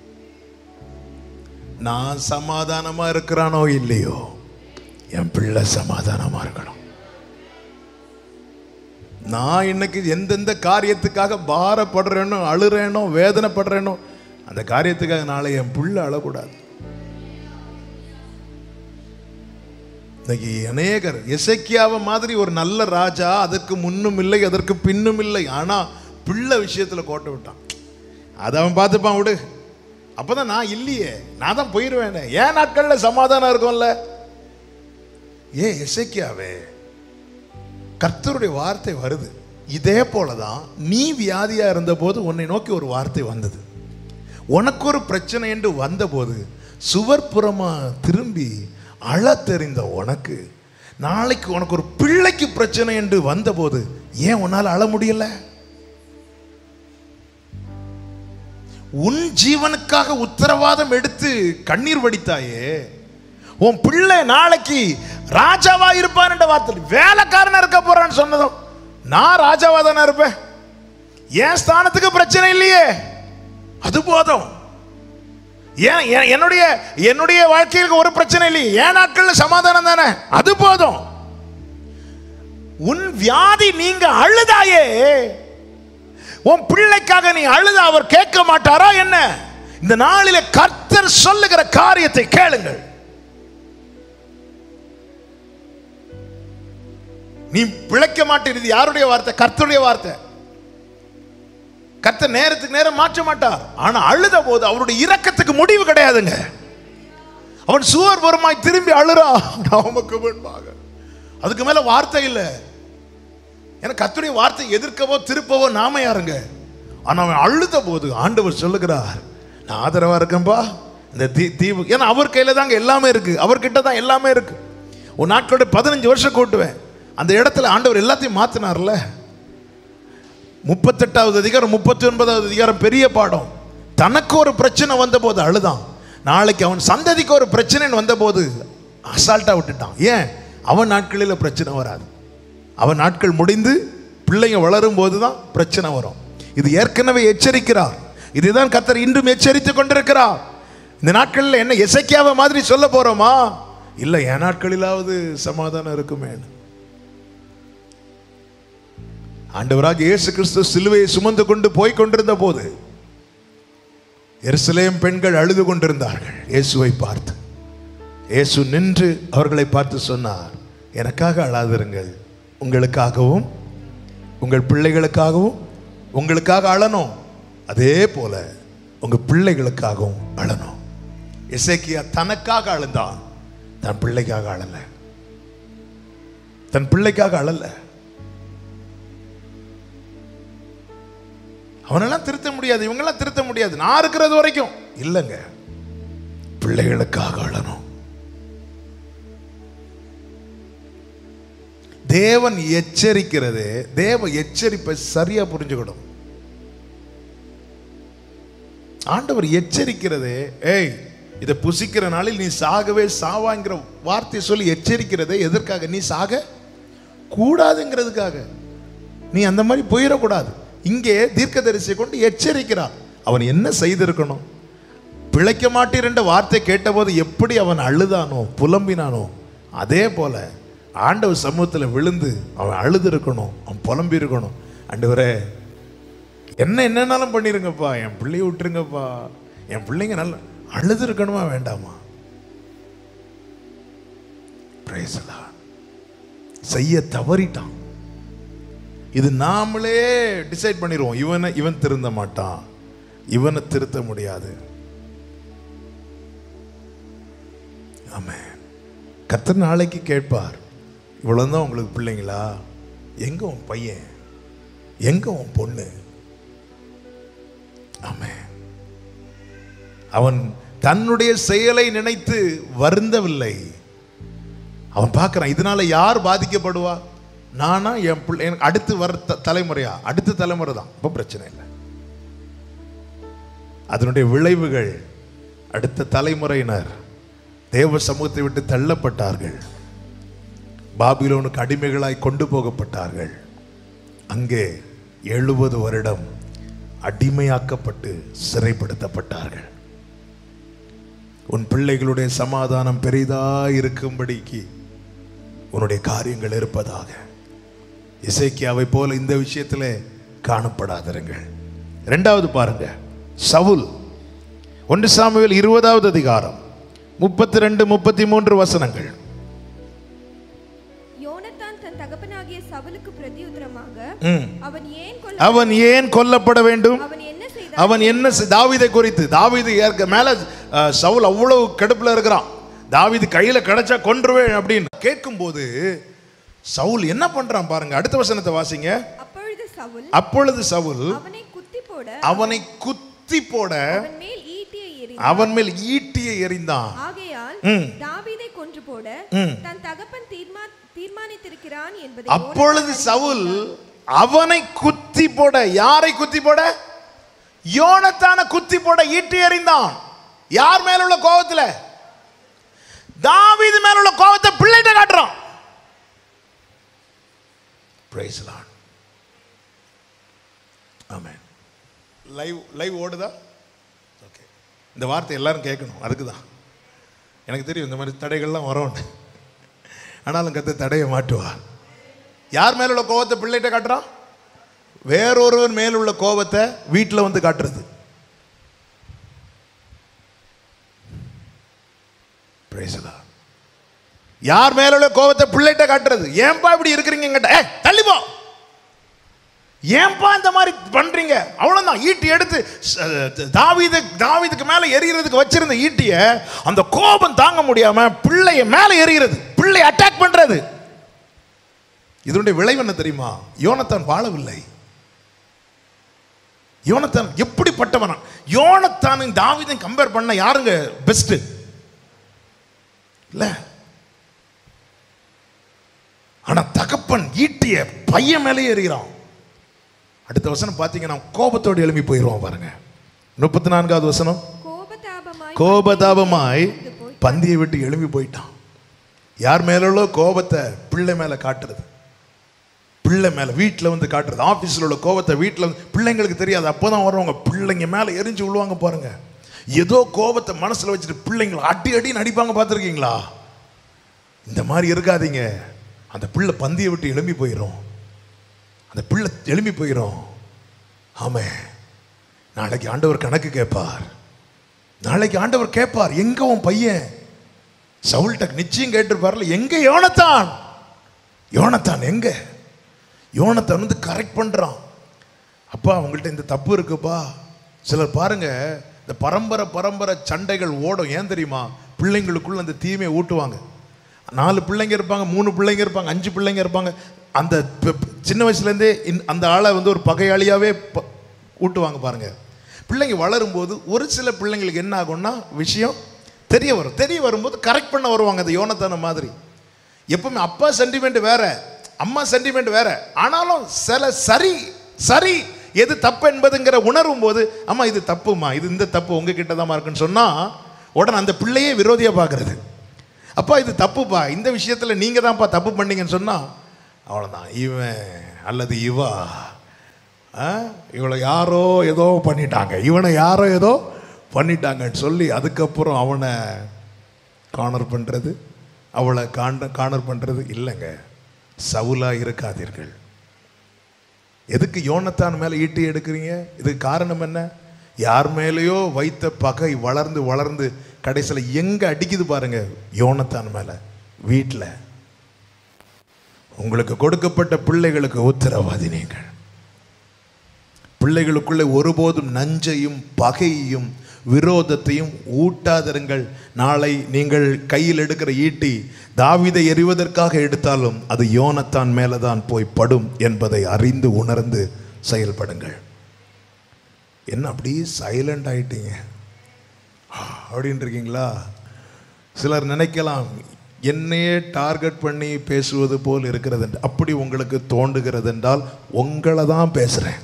[SPEAKER 1] நான் சமாதானமா இருக்கிறானோ இல்லையோ என் பிள்ளை சமாதானமா இருக்கணும் நான் இன்னைக்கு எந்தெந்த காரியத்துக்காக பாரப்படுறேனோ அழுறேனோ வேதனைப்படுறேனோ அந்த காரியத்துக்காக நாளை என் புள்ள அழக்கூடாது இன்னைக்கு அநேகர் எசேக்கியாவை மாதிரி ஒரு நல்ல ராஜா அதற்கு முன்னும் இல்லை அதற்கு பின்னும் இல்லை ஆனா பிள்ளை விஷயத்துல கோட்டை விட்டான் அதை அவன் பார்த்துப்பான் விடு அப்பதான் நான் இல்லையே நான் தான் போயிடுவேனே ஏன் நாட்கள்ல சமாதானம் இருக்கும்ல ஏ எசேக்கியாவே கர்த்தருடைய வார்த்தை வருது இதே போலதான் நீ வியாதியா இருந்தபோது உன்னை நோக்கி ஒரு வார்த்தை வந்தது உனக்கு ஒரு பிரச்சனை என்று வந்தபோது சுவர்புறமா திரும்பி அழ தெரிந்த உனக்கு நாளைக்கு உனக்கு ஒரு பிள்ளைக்கு பிரச்சனை என்று வந்தபோது ஏன் உன்னால அழ முடியல உன் ஜீவனுக்காக உத்தரவாதம் எடுத்து கண்ணீர் வடித்தாயே உன் பிள்ளை நாளைக்கு ராஜாவா இருப்பான் என்ற வார்த்தை வேலைக்காரனா இருக்க போறான்னு சொன்னதும் நான் ராஜாவா தானே இருப்பேன் என் ஸ்தானத்துக்கு பிரச்சனை இல்லையே அது போதும் ஏன் எ- என்னுடைய என்னுடைய வாழ்க்கையில் ஒரு பிரச்சனை இல்லையே என் நாட்கள்ல சமாதானம் தானே அது போதும் உன் வியாதி நீங்க அழுதாயே உன் பிள்ளைக்காக நீ அழுத அவர் கேட்க மாட்டாரா என்ன இந்த நாளிலே கர்த்தர் சொல்லுகிற காரியத்தை கேளுங்கள் நீ பிழைக்க மாட்டேன் இது யாருடைய வார்த்தை கர்த்தருடைய வார்த்தை கர்த்தர் நேரத்துக்கு நேரம் மாற்ற மாட்டார் ஆனா அழுத போது அவருடைய இரக்கத்துக்கு முடிவு கிடையாதுங்க அவன் சுவர் வருமாய் திரும்பி அழுறா நமக்கு முன்பாக அதுக்கு மேல வார்த்தை இல்லை ஏன்னா கர்த்தருடைய வார்த்தை எதிர்க்கவோ திருப்பவோ நாம யாருங்க ஆனா அவன் அழுத போது ஆண்டவர் சொல்லுகிறார் நான் ஆதரவா இருக்கேன்பா இந்த தீ தீவு ஏன்னா அவர் கையில தாங்க எல்லாமே இருக்கு அவர்கிட்ட தான் எல்லாமே இருக்கு ஒரு நாட்களோட பதினஞ்சு வருஷம் கூட்டுவேன் அந்த இடத்துல ஆண்டவர் எல்லாத்தையும் மாத்தினார்ல முப்பத்தெட்டாவது அதிகாரம் முப்பத்தி ஒன்பதாவது அதிகாரம் பெரிய பாடம் தனக்கு ஒரு பிரச்சனை வந்தபோது அழுதான் நாளைக்கு அவன் சந்ததிக்கு ஒரு பிரச்சனைன்னு வந்தபோது அசால்ட்டா விட்டுட்டான் ஏன் அவன் நாட்களில் பிரச்சனை வராது அவன் நாட்கள் முடிந்து பிள்ளைங்க வளரும் போது தான் பிரச்சனை வரும் இது ஏற்கனவே எச்சரிக்கிறார் இதுதான் கத்தர் இன்றும் எச்சரித்துக் கொண்டிருக்கிறார் இந்த நாட்களில் என்ன எசைக்கியாவை மாதிரி சொல்ல போறோமா இல்லை என் நாட்களிலாவது சமாதானம் இருக்குமேன்னு ஆண்டவராக இயேசு கிறிஸ்து சிலுவையை சுமந்து கொண்டு போய் கொண்டிருந்த போது எருசலேம் பெண்கள் அழுது கொண்டிருந்தார்கள் இயேசுவை பார்த்து இயேசு நின்று அவர்களை பார்த்து சொன்னார் எனக்காக அழாதிருங்கள் உங்களுக்காகவும் உங்கள் பிள்ளைகளுக்காகவும் உங்களுக்காக அழணும் அதே போல உங்க பிள்ளைகளுக்காகவும் அழணும் இசைக்கியா தனக்காக அழுந்தான் தன் பிள்ளைக்காக அழல தன் பிள்ளைக்காக அழல அவனெல்லாம் திருத்த முடியாது இவங்கெல்லாம் திருத்த முடியாது நான் இருக்கிறது வரைக்கும் இல்லைங்க பிள்ளைகளுக்காக அழணும் தேவன் எச்சரிக்கிறது தேவ எச்சரிப்பை சரியா புரிஞ்சுக்கணும் ஆண்டவர் எச்சரிக்கிறது ஏய் இதை புசிக்கிற நாளில் நீ சாகவே சாவாங்கிற வார்த்தையை சொல்லி எச்சரிக்கிறதே எதற்காக நீ சாக கூடாதுங்கிறதுக்காக நீ அந்த மாதிரி போயிடக்கூடாது இங்கே தீர்க்கதரிசியை கொண்டு எச்சரிக்கிறான் அவன் என்ன செய்திருக்கணும் பிழைக்க மாட்டீர் என்ற வார்த்தை கேட்டபோது எப்படி அவன் அழுதானோ புலம்பினானோ அதே போல ஆண்டவர் சமூகத்தில் விழுந்து அவன் அழுது இருக்கணும் அவன் புலம்பி இருக்கணும் ஆண்டவரே என்ன என்னன்னாலும் பண்ணிருங்கப்பா என் பிள்ளைய விட்டுருங்கப்பா என் பிள்ளைங்க நல்லா அழுது இருக்கணுமா வேண்டாமா Praise the Lord. செய்ய தவறிட்டான் இது நாமளே டிசைட் பண்ணிடுவோம் இவனை இவன் திருந்த மாட்டான் இவனை திருத்த முடியாது ஆமென் கர்த்தர் நாளைக்கு கேட்பார் இவ்வளவுதான் உங்களுக்கு பிள்ளைங்களா எங்க உன் பையன் எங்க உன் பொண்ணு ஆமென் அவன் தன்னுடைய செயலை நினைத்து வருந்தவில்லை அவன் பார்க்கறான் இதனால யார் பாதிக்கப்படுவா நானா என் பிள்ளை எனக்கு அடுத்து வர த- தலைமுறையா அடுத்த தலைமுறை தான் இப்போ பிரச்சனை இல்லை அதனுடைய விளைவுகள் அடுத்த தலைமுறையினர் தேவ சமூகத்தை விட்டு தள்ளப்பட்டார்கள் பாபிலோனுக்கு அடிமைகளாய் கொண்டு போகப்பட்டார்கள் அங்கே எழுபது வருடம் அடிமையாக்கப்பட்டு சிறைப்படுத்தப்பட்டார்கள் உன் பிள்ளைகளுடைய சமாதானம் பெரிதாய் இருக்கும்படிக்கு உன்னுடைய காரியங்கள் இருப்பதாக இசைக்கியாவை போல இந்த விஷயத்தில் காணப்படாதிருங்கள் ரெண்டாவது பாருங்க சவுல் ஒன்று சாமுவேல் இருபதாவது அதிகாரம் முப்பத்தி ரெண்டு முப்பத்தி மூன்று வசனங்கள்
[SPEAKER 2] யோனத்தான் தன் தகப்பனாகிய சவுலுக்கு பிரதியுத்தரமாக
[SPEAKER 1] ம்.
[SPEAKER 2] அவன் ஏன் கொல்ல
[SPEAKER 1] அவன் ஏன் கொல்லப்பட வேண்டும்
[SPEAKER 2] அவன் என்ன செய்தான்
[SPEAKER 1] அவன் என்ன செய்- தாவீதை குறித்து தாவீது ஏற்க மேல அஹ், சவுல் அவ்வளவு கடுப்புல இருக்கிறான் தாவீது கையில கிடைச்சா கொன்றுவேன் அப்படின்னு கேட்கும்போது சவுல் என்ன பண்றான் பாருங்க அடுத்த வசனத்தை வாசிங்க
[SPEAKER 2] அப்பொழுது சவுல்
[SPEAKER 1] அப்பொழுது சவுல்
[SPEAKER 2] அவனை குத்தி போட
[SPEAKER 1] அவனை குத்தி போட
[SPEAKER 2] அவன் மேல் ஈட்டியை எறி
[SPEAKER 1] அவன் மேல் ஈட்டியை எறிந்தான்
[SPEAKER 2] ஆகையால்
[SPEAKER 1] ம்.
[SPEAKER 2] தாவீதை கொன்று போட
[SPEAKER 1] ம்.
[SPEAKER 2] தன் தகப்பன் தீர்மா தீர்மானித்திருக்கிறான் என்பதை
[SPEAKER 1] அப்பொழுது
[SPEAKER 2] யோனத்தான்
[SPEAKER 1] சவுல்
[SPEAKER 2] அறிந்தான்.
[SPEAKER 1] அவனை குத்தி போட யாரை குத்தி போட யோனத்தான குத்தி போட ஈட்டி எறிந்தான் யார் மேல உள்ள கோபத்துல தாவீது மேல உள்ள கோபத்தை பிள்ளைகிட்ட காட்டுறான் praise Lord amen live live ஓடுதா ஓகே இந்த வார்த்தை எல்லாரும் கேட்கணும் அதுக்கு தான் எனக்கு தெரியும் இந்த மாதிரி தடைகள்லாம் வரும்னு ஆனாலும் கத்த தடையை மாட்டுவா யார் மேல உள்ள கோபத்தை பிள்ளைகிட்ட காட்டுறான் வேறொருவர் மேல் உள்ள கோபத்தை வீட்டில் வந்து காட்டுறது Praise the Lord. யார் மேல உள்ள கோபத்தை பிள்ளைகிட்ட காட்டுறது ஏன்பா இப்படி இருக்கிறீங்க என்கிட்ட? ஏய் தள்ளி போ ஏன்பா இந்த மாதிரி பண்றீங்க அவ்வளவுதான் ஈட்டி எடுத்து ச- தாவீது தாவீதுக்கு மேல எரியறதுக்கு வச்சிருந்த ஈட்டிய அந்த கோபம் தாங்க முடியாம பிள்ளைய மேல எறிகிறது பிள்ளை அட்டாக் பண்றது இதனுடைய விளைவு என்ன தெரியுமா யோனத்தான் வாழவில்லை யோனத்தான் எப்படிப்பட்டவனா யோனத்தானும் தாவீதையும் கம்பேர் பண்ண யாருங்க பெஸ்ட் இல்ல ஆனா தகப்பன் ஈட்டிய பையன் மேலே எறிகிறான் அடுத்த வசனம் பார்த்தீங்கன்னா கோபத்தோடு எழும்பி போயிடுவோம் பாருங்க முப்பத்தி நான்காவது வசனம்
[SPEAKER 2] கோபதாபமாய்
[SPEAKER 1] கோபதாபமாய்
[SPEAKER 2] பந்தியை போய்
[SPEAKER 1] பந்தியை விட்டு எழும்பி போயிட்டான் யார் மேல உள்ள கோபத்தை பிள்ளை மேல காட்டுறது பிள்ளை மேல வீட்டில் வந்து காட்டுறது ஆஃபீஸில் உள்ள கோபத்தை வீட்டில் வந்து பிள்ளைங்களுக்கு தெரியாது அப்போதான் வருவாங்க பிள்ளைங்க மேல எரிஞ்சு விழுவாங்க பாருங்க ஏதோ கோபத்தை மனசுல வச்சுட்டு பிள்ளைங்களை அடி அடி நடிப்பாங்க பார்த்துருக்கீங்களா இந்த மாதிரி இருக்காதீங்க அந்த பிள்ளை பந்தியை விட்டு எழும்பி போயிடும் அந்த பிள்ளை எழும்பி போயிடும் ஆமே நாளைக்கு ஆண்டவர் கணக்கு கேட்பார் நாளைக்கு ஆண்டவர் கேட்பார் எங்க உன் பையன் சவுல்டக் நிச்சயம் கேட்டிருப்பார்ல எங்க யோனத்தான் யோனத்தான் எங்க யோனத்தான் வந்து கரெக்ட் பண்றான் அப்பா உங்கள்கிட்ட இந்த தப்பு இருக்குப்பா சிலர் பாருங்க இந்த பரம்பரை பரம்பரை சண்டைகள் ஓடும் ஏன் தெரியுமா பிள்ளைங்களுக்குள்ள அந்த தீமையை ஊட்டுவாங்க நாலு பிள்ளைங்க இருப்பாங்க மூணு பிள்ளைங்க இருப்பாங்க அஞ்சு பிள்ளைங்க இருப்பாங்க அந்த ப- ப- சின்ன வயசுலேருந்தே இந்த- அந்த ஆளை வந்து ஒரு பகையாளியாகவே ப- ஊட்டுவாங்க பாருங்க பிள்ளைங்க வளரும்போது ஒரு சில பிள்ளைங்களுக்கு என்ன ஆகும்னா விஷயம் தெரிய வரும் தெரிய வரும்போது கரெக்ட் பண்ண வருவாங்க அந்த யோனத்தான மாதிரி எப்பவுமே அப்பா சென்டிமெண்ட் வேற அம்மா சென்டிமெண்ட் வேற ஆனாலும் சில சரி சரி எது தப்பு என்பதுங்கிற உணரும் போது அம்மா இது தப்புமா இது இந்த தப்பு உங்ககிட்ட தான் இருக்குன்னு சொன்னா உடனே அந்த பிள்ளையே விரோதியா பார்க்கறது அப்பா இது தப்புப்பா இந்த விஷயத்துல நீங்க தான்ப்பா தப்பு பண்ணீங்கன்னு சொன்னா அவ்வளவுதான் இவன் அல்லது இவா ஆ, இவளை யாரோ ஏதோ பண்ணிட்டாங்க இவனை யாரோ ஏதோ பண்ணிட்டாங்கன்னு சொல்லி அதுக்கப்புறம் அவனை கார்னர் பண்ணுறது அவளை காண்ட கார்னர் பண்ணுறது இல்லைங்க சவுலா இருக்காதீர்கள் எதுக்கு யோனத்தான் மேலே ஈட்டி எடுக்கிறீங்க இதுக்கு காரணம் என்ன யார் மேலேயோ வைத்த பகை வளர்ந்து வளர்ந்து கடைசியில் எங்க அடிக்குது பாருங்க யோனத்தான் மேலே வீட்டில் உங்களுக்கு கொடுக்கப்பட்ட பிள்ளைகளுக்கு உத்தரவாதி நீங்கள் பிள்ளைகளுக்குள்ளே ஒருபோதும் நஞ்சையும் பகையையும் விரோதத்தையும் ஊட்டாதிருங்கள் நாளை நீங்கள் கையில் எடுக்கிற ஈட்டி தாவீதை எறிவதற்காக எடுத்தாலும் அது யோனத்தான் மேலே தான் போய் படும் என்பதை அறிந்து உணர்ந்து செயல்படுங்கள் என்ன அப்படி சைலண்ட் ஆயிட்டீங்க அப்படின்னு இருக்கீங்களா சிலர் நினைக்கலாம் என்னையே டார்கெட் பண்ணி பேசுவது போல் இருக்கிறது என்று. அப்படி உங்களுக்கு தோன்றுகிறது என்றால் உங்களை தான் பேசுகிறேன்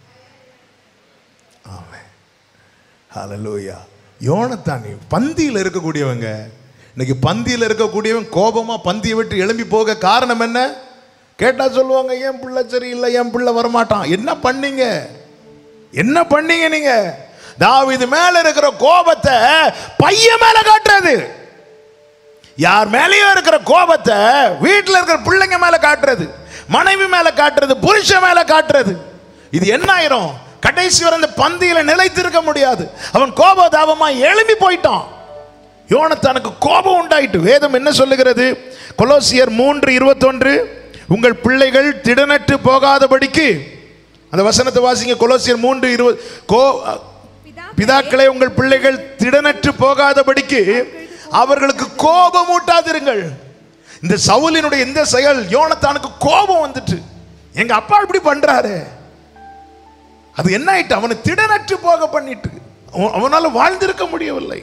[SPEAKER 1] ஆமென் ஹalleluya யோனத்தான் பந்தியில் இருக்கக்கூடியவங்க இன்னைக்கு பந்தியில் இருக்கக்கூடியவன் கோபமா பந்தியை விட்டு எழும்பி போக காரணம் என்ன கேட்டா சொல்லுவாங்க என் பிள்ளை சரியில்லை என் பிள்ளை வரமாட்டான் என்ன பண்ணீங்க என்ன பண்ணீங்க நீங்க தாவீது மேல இருக்கிற கோபத்தை பையன் மேல காட்டுறது யார் மேலேயும் இருக்கிற கோபத்தை வீட்டில் இருக்கிற பிள்ளைங்க மேல காட்டுறது மனைவி மேல காட்டுறது புருஷன் மேல காட்டுறது இது என்ன ஆயிரும் கடைசி வரை அந்த பந்தியில நிலைத்திருக்க முடியாது அவன் கோபதாபமா எழும்பி போயிட்டான் யோனத்தானுக்கு கோபம் உண்டாயிட்டு வேதம் என்ன சொல்லுகிறது கொலோசியர் மூன்று இருபத்தொன்று உங்கள் பிள்ளைகள் திடனற்று போகாதபடிக்கு அந்த வசனத்தை வாசிங்க கொலோசியர் மூன்று இருபது கோ பிதாக்களே உங்கள் பிள்ளைகள் திடனற்று போகாதபடிக்கு அவர்களுக்கு கோபம் ஊட்டாதிருங்கள் இந்த சவுலினுடைய இந்த செயல் யோனத்தானுக்கு கோபம் வந்துட்டு எங்க அப்பா இப்படி பண்றாரு அது என்ன ஆயிட்டு அவனை திடனற்று போக பண்ணிட்டு அவன்- அவனால வாழ்ந்திருக்க முடியவில்லை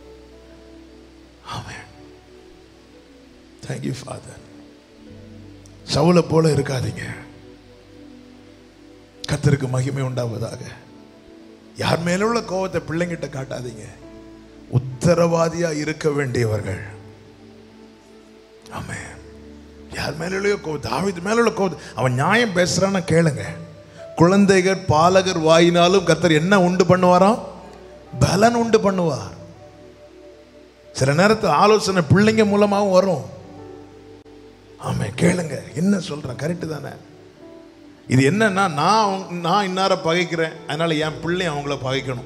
[SPEAKER 1] ஆமென் தேங்க்யூ ஃபாதர் சவுலை போல இருக்காதீங்க கர்த்தருக்கு மகிமை உண்டாவதாக யார் மேல உள்ள கோபத்தை பிள்ளைங்கிட்ட காட்டாதீங்க உத்தரவாதியா இருக்க வேண்டியவர்கள் ஆமென் யார் மேலேயோ கோபம் தாவீது மேல உள்ள கோபம் அவன் நியாயம் பேசுறான்னு கேளுங்க குழந்தைகள் பாலகர் வாயினாலும் கர்த்தர் என்ன உண்டு பண்ணுவாராம் பலன் உண்டு பண்ணுவார் சில நேரத்தில் ஆலோசனை பிள்ளைங்க மூலமாகவும் வரும் ஆமே கேளுங்க என்ன சொல்றேன் கரெக்டு தானே இது என்னன்னா நான் அவங்க- நான் இன்னார பகைக்கிறேன் அதனால என் பிள்ளை அவங்கள பகைக்கணும்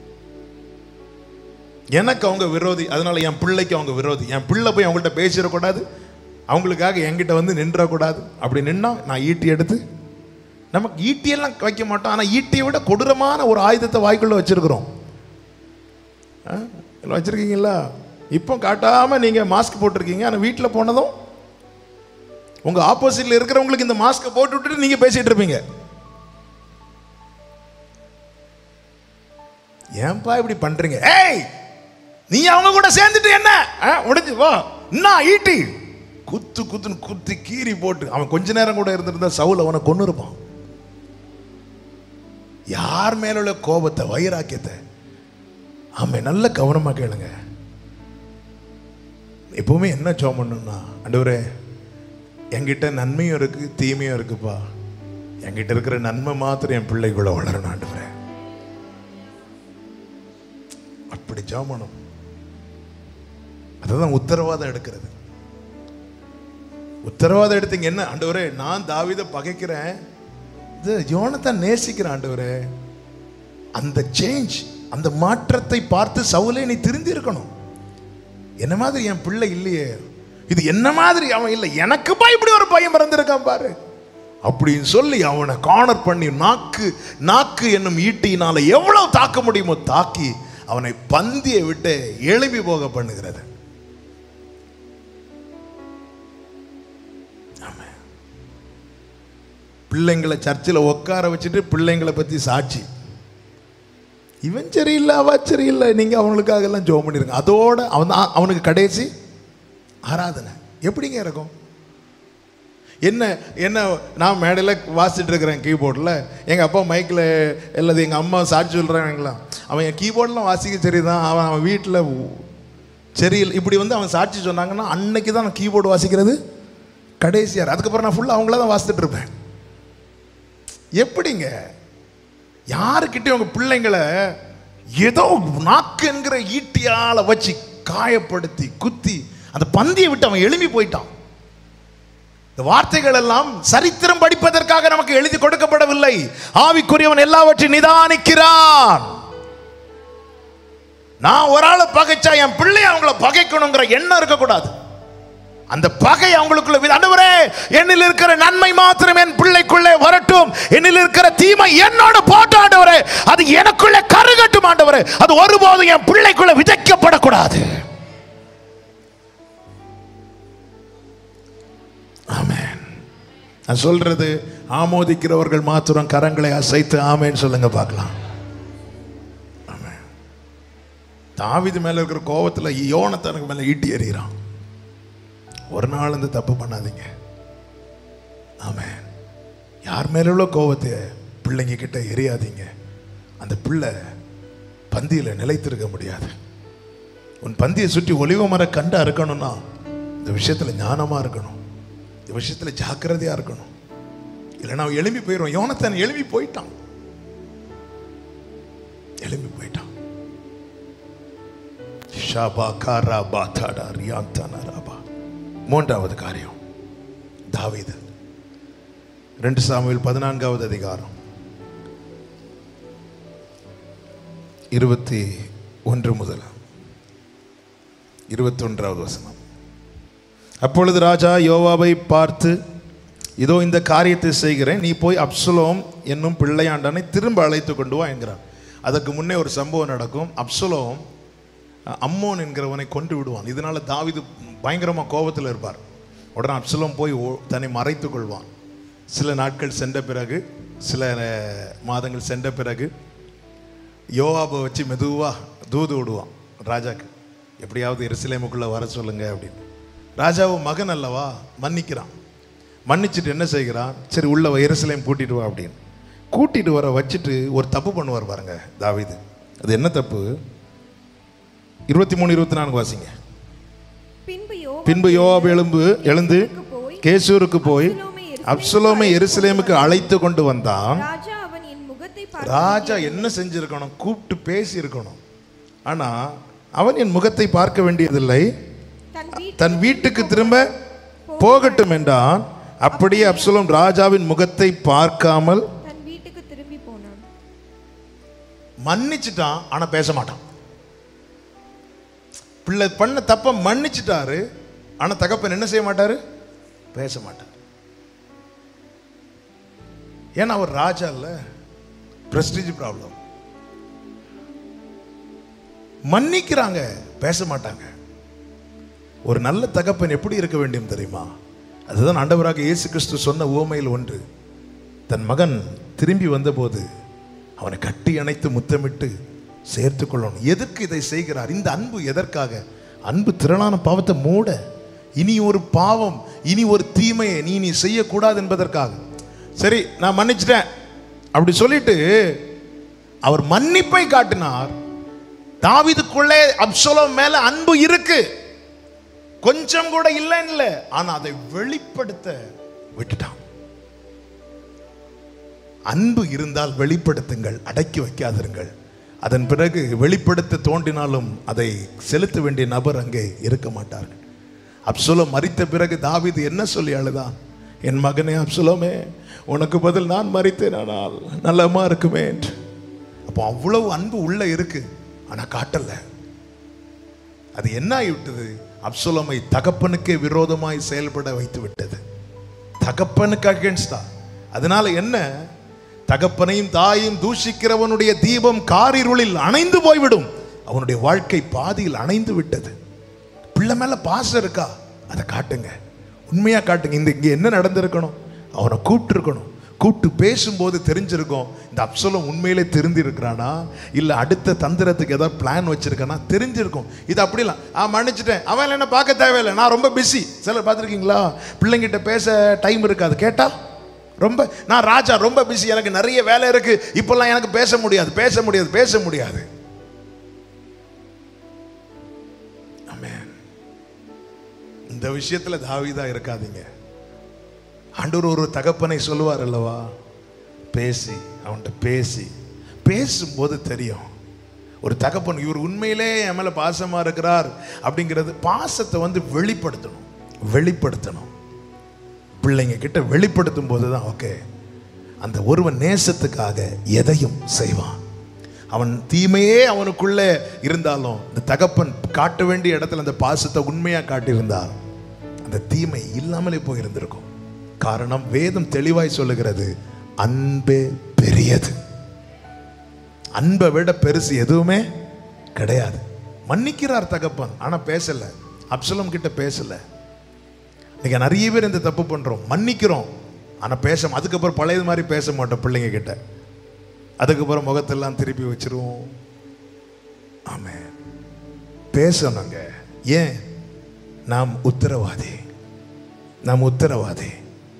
[SPEAKER 1] எனக்கு அவங்க விரோதி அதனால என் பிள்ளைக்கு அவங்க விரோதி என் பிள்ளை போய் அவங்கள்ட்ட பேசிடக்கூடாது அவங்களுக்காக என்கிட்ட வந்து நின்றக்கூடாது அப்படி நின்னா நான் ஈட்டி எடுத்து நமக்கு ஈட்டியெல்லாம் வைக்க மாட்டோம் ஆனால் ஈட்டியை விட கொடூரமான ஒரு ஆயுதத்தை வாய்க்குள்ள வச்சிருக்கிறோம் ஆ? எல்லாம் வச்சிருக்கீங்களா இப்போ காட்டாம நீங்க மாஸ்க் போட்டிருக்கீங்க ஆனால் வீட்டில் போனதும் உங்க ஆப்போசிட்ல இருக்கிறவங்களுக்கு இந்த மாஸ்க்கை போட்டு விட்டுட்டு நீங்க பேசிட்டு இருப்பீங்க ஏன்பா இப்படி பண்றீங்க ஏய் நீ அவங்க கூட சேர்ந்துட்டு என்ன ஆ, முடிஞ்சு வா என்ன ஈட்டி குத்து குத்துன்னு குத்தி கீறி போட்டு அவன் கொஞ்ச நேரம் கூட இருந்திருந்தா சவுல் அவனை கொண்டு இருப்பான் யார் மேல உள்ள கோபத்தை வைராக்கியத்தை ஆமாம் நல்ல கவனமா கேளுங்க எப்பவுமே என்ன ஜோம் பண்ணணும்னா ஆண்டவரே என்கிட்ட நன்மையும் இருக்கு தீமையும் இருக்குப்பா என்கிட்ட இருக்கிற நன்மை மாத்திரம் என் பிள்ளைக்குள்ள வளரணும் ஆண்டவரே அப்படி ஜாமணும் அதுதான் உத்தரவாதம் எடுக்கிறது உத்தரவாதம் எடுத்தீங்க என்ன ஆண்டவரே நான் தாவீதை பகைக்கிறேன் இது யோனத்தான் நேசிக்கிறேன் ஆண்டவரே அந்த சேஞ்ச் அந்த மாற்றத்தை பார்த்து சவுலே நீ திருந்தி இருக்கணும் என்ன மாதிரி என் பிள்ளை இல்லையே இது என்ன மாதிரி அவன் இல்லை எனக்குப்பா இப்படி ஒரு பையன் பிறந்திருக்கான் பாரு அப்படின்னு சொல்லி அவனை கார்னர் பண்ணி நாக்கு நாக்கு என்னும் ஈட்டியினால எவ்வளவு தாக்க முடியுமோ தாக்கி அவனை பந்தியை விட்டு எழுப்பி போக பண்ணுகிறது ஆமென். பிள்ளைங்களை சர்ச்சில் உட்கார வச்சுட்டு பிள்ளைங்களை பத்தி சாட்சி இவன் சரியில்லை அவ சரியில்லை நீங்க அவங்களுக்காக எல்லாம் ஜோம் பண்ணிருங்க அதோட அவன் தான் அவனுக்கு கடைசி ஆராதனை எப்படிங்க இருக்கும் என்ன என்ன நான் மேடையில் வாசிச்சுட்டு இருக்கிறேன் கீபோர்டில் எங்கள் அப்பா மைக்கில் எல்லாது எங்கள் அம்மா சாட்சி சொல்கிறாங்களாம் அவன் என் கீபோர்டெலாம் வாசிக்க சரிதான் அவன் அவன் வீட்டில் சரியில்லை இப்படி வந்து அவன் சாட்சி சொன்னாங்கன்னா அன்னைக்கு தான் நான் கீபோர்டு வாசிக்கிறது கடைசியார் அதுக்கப்புறம் நான் ஃபுல்லாக அவங்கள தான் வாசித்துட்டு இருப்பேன் எப்படிங்க யாருக்கிட்டே உங்க பிள்ளைங்களை ஏதோ நாக்கு என்கிற ஈட்டியால வச்சு காயப்படுத்தி குத்தி அந்த பந்தியை விட்டு அவன் எழும்பி போயிட்டான் இந்த வார்த்தைகள் எல்லாம் சரித்திரம் படிப்பதற்காக நமக்கு எழுதி கொடுக்கப்படவில்லை ஆவிக்குரியவன் எல்லாவற்றையும் நிதானிக்கிறான் நான் ஒரு ஆளை பகைச்சா என் பிள்ளை அவங்கள பகைக்கணுங்கிற எண்ணம் இருக்கக்கூடாது அந்த பகை அவங்களுக்குள்ள வித- ஆண்டவரே என்னில் இருக்கிற நன்மை மாத்திரம் என் பிள்ளைக்குள்ளே வரட்டும் என்னில் இருக்கிற தீமை என்னோட போட்டு ஆண்டவரே அது எனக்குள்ளே கருகட்டும் ஆண்டவரே அது ஒருபோதும் என் பிள்ளைக்குள்ள விதைக்கப்படக்கூடாது ஆமென் நான் சொல்றது ஆமோதிக்கிறவர்கள் மாத்திரம் கரங்களை அசைத்து ஆமேன்னு சொல்லுங்க பார்க்கலாம் ஆமென் தாவீது மேல இருக்கிற கோபத்துல யோனத்தனுக்கு மேல ஈட்டி எறிகிறான் ஒரு நாள் இந்த தப்பு பண்ணாதீங்க ஆமென் யார் மேல உள்ள கோபத்தை பிள்ளைங்க கிட்ட எரியாதீங்க அந்த பிள்ளை பந்தியில நிலைத்திருக்க முடியாது உன் பந்தியை சுற்றி ஒலிவ மர கண்டா இருக்கணும்னா இந்த விஷயத்துல ஞானமா இருக்கணும் இந்த விஷயத்துல ஜாக்கிரதையா இருக்கணும் இல்லைன்னா அவன் எழும்பி போயிடும் யோனத்தன் எழும்பி போயிட்டான் எழும்பி போயிட்டான் ஷாபா காரா பாத்தாடா ரியாந்தானா ராபா மூன்றாவது காரியம் தாவீது ரெண்டு சாமுவேல் பதினான்காவது அதிகாரம் இருபத்தி ஒன்று முதல் இருபத்தொன்றாவது வசனம் அப்பொழுது ராஜா யோவாவை பார்த்து இதோ இந்த காரியத்தை செய்கிறேன் நீ போய் அப்சுலோம் என்னும் பிள்ளையாண்டனை திரும்ப அழைத்து கொண்டு வா என்கிறான் அதற்கு முன்னே ஒரு சம்பவம் நடக்கும் அப்சுலோம் அம்மோன் என்கிறவனை கொண்டு விடுவான் இதனால தாவீது பயங்கரமாக கோபத்தில் இருப்பார் உடனே அப்சலோம் போய் ஓ- தன்னை மறைத்து கொள்வான் சில நாட்கள் சென்ற பிறகு சில அஹ், மாதங்கள் சென்ற பிறகு யோவாபை வச்சு மெதுவா தூது விடுவான் ராஜாக்கு எப்படியாவது எருசலேமுக்குள்ள வர சொல்லுங்க அப்படின்னு ராஜாவும் மகன் அல்லவா மன்னிக்கிறான் மன்னிச்சுட்டு என்ன செய்கிறான் சரி உள்ள வா, எருசலேம் கூட்டிட்டு வா அப்படின்னு கூட்டிட்டு வர வச்சுட்டு ஒரு தப்பு பண்ணுவார் பாருங்க தாவீது அது என்ன தப்பு இருபத்தி மூணு இருபத்தி நான்கு வாசிங்க
[SPEAKER 2] பின்பு யோவாப்
[SPEAKER 1] பின்பு யோவாப் எழும்பு எழுந்து கேசூருக்கு போய் அப்சலோமை எருசலேமுக்கு அழைத்து கொண்டு வந்தான்
[SPEAKER 2] ராஜா அவன் என் முகத்தை பார்த்து
[SPEAKER 1] ராஜா என்ன செஞ்சிருக்கணும் கூப்பிட்டு பேசி இருக்கணும் ஆனா அவன் என் முகத்தை பார்க்க வேண்டியதில்லை
[SPEAKER 2] தன் வீட்டு
[SPEAKER 1] தன் வீட்டுக்கு திரும்ப போகட்டும் என்றான் அப்படியே அப்சலோம் ராஜாவின் முகத்தை பார்க்காமல்
[SPEAKER 2] தன் வீட்டுக்கு திரும்பி போனான்
[SPEAKER 1] மன்னிச்சிட்டான் ஆனா பேச மாட்டான் பிள்ளை பண்ண தப்ப மன்னிச்சிட்டாரு ஆனா தகப்பன் என்ன செய்ய மாட்டாரு பேச மாட்டார் ஏன்னா அவர் ராஜா இல்ல பிரஸ்டீஜ் ப்ராப்ளம் மன்னிக்கிறாங்க பேச மாட்டாங்க ஒரு நல்ல தகப்பன் எப்படி இருக்க வேண்டும் தெரியுமா அதுதான் ஆண்டவராக இயேசு கிறிஸ்து சொன்ன உவமையில் ஒன்று தன் மகன் திரும்பி வந்தபோது அவனை கட்டி அணைத்து முத்தமிட்டு சேர்த்து கொள்ளணும் எதற்கு இதை செய்கிறார் இந்த அன்பு எதற்காக அன்பு திரளான பாவத்தை மூட இனி ஒரு பாவம் இனி ஒரு தீமையை நீ நீ செய்யக்கூடாது என்பதற்காக சரி நான் மன்னிச்சிட்டேன் அப்படி சொல்லிட்டு அவர் மன்னிப்பை காட்டினார் தாவீதுக்குள்ளே அப்சலோம் மேல அன்பு இருக்கு கொஞ்சம் கூட இல்லைன்னு இல்லை ஆனா அதை வெளிப்படுத்த விட்டுட்டான் அன்பு இருந்தால் வெளிப்படுத்துங்கள் அடக்கி வைக்காதிருங்கள் அதன் பிறகு வெளிப்படுத்த தோண்டினாலும் அதை செலுத்த வேண்டிய நபர் அங்கே இருக்க மாட்டார்கள் அப்சுலம் மறித்த பிறகு தாவீது என்ன சொல்லி அழுதான் என் மகனே அப்சுலமே உனக்கு பதில் நான் மறித்தேன் ஆனால் நல்லமா இருக்குமே என்று அப்போ அவ்வளவு அன்பு உள்ள இருக்கு ஆனா காட்டல அது என்ன ஆகிவிட்டது அப்சுலமை தகப்பனுக்கே விரோதமாய் செயல்பட வைத்து விட்டது தகப்பனுக்கு அகேன்ஸ்டா அதனால என்ன தகப்பனையும் தாயையும் தூஷிக்கிறவனுடைய தீபம் காரிருளில் அணைந்து போய்விடும் அவனுடைய வாழ்க்கை பாதியில் அணைந்து விட்டது பிள்ளை மேல பாசம் இருக்கா அதை காட்டுங்க உண்மையா காட்டுங்க இந்த இங்க என்ன நடந்திருக்கணும் அவனை கூப்பிட்டு இருக்கணும் கூப்பிட்டு பேசும்போது தெரிஞ்சிருக்கும் இந்த அப்சலம் உண்மையிலே தெரிந்து இருக்கிறானா இல்ல அடுத்த தந்திரத்துக்கு ஏதாவது பிளான் வச்சிருக்கானா தெரிஞ்சிருக்கும் இது அப்படிலாம் ஆ மன்னிச்சிட்டேன் அவன் என்ன பார்க்க தேவையில்லை நான் ரொம்ப பிஸி சிலர் பார்த்துருக்கீங்களா பிள்ளைங்கிட்ட பேச டைம் இருக்காது கேட்டா ரொம்ப நான் ராஜா ரொம்ப பிஸி எனக்கு நிறைய வேலை இருக்கு இப்பெல்லாம் எனக்கு பேச முடியாது பேச முடியாது பேச முடியாது ஆமென். இந்த விஷயத்துல தாவீதா இருக்காதீங்க ஆண்டவர் ஒரு தகப்பனை சொல்லுவார் அல்லவா பேசி அவன்கிட்ட பேசி பேசும்போது தெரியும் ஒரு தகப்பன் இவர் உண்மையிலே என் மேல பாசமா இருக்கிறார் அப்படிங்கிறது பாசத்தை வந்து வெளிப்படுத்தணும் வெளிப்படுத்தணும் பிள்ளைங்க கிட்ட வெளிப்படுத்தும் போது தான் ஓகே அந்த ஒருவன் நேசத்துக்காக எதையும் செய்வான் அவன் தீமையே அவனுக்குள்ளே இருந்தாலும் இந்த தகப்பன் காட்ட வேண்டிய இடத்துல அந்த பாசத்தை உண்மையா காட்டியிருந்தால் அந்த தீமை இல்லாமலே போயிருந்திருக்கும் காரணம் வேதம் தெளிவாய் சொல்லுகிறது அன்பே பெரியது அன்பை விட பெருசு எதுவுமே கிடையாது மன்னிக்கிறார் தகப்பன் ஆனா பேசல அப்சலம் கிட்ட பேசல இன்னைக்கு நிறைய பேர் இந்த தப்பு பண்றோம் மன்னிக்கிறோம் ஆனா பேச அதுக்கப்புறம் பழைய மாதிரி பேச மாட்டோம் பிள்ளைங்க கிட்ட அதுக்கப்புறம் முகத்தெல்லாம் திருப்பி வச்சிருவோம் ஆமே பேசணுங்க ஏன் நாம் உத்தரவாதி நாம் உத்தரவாதி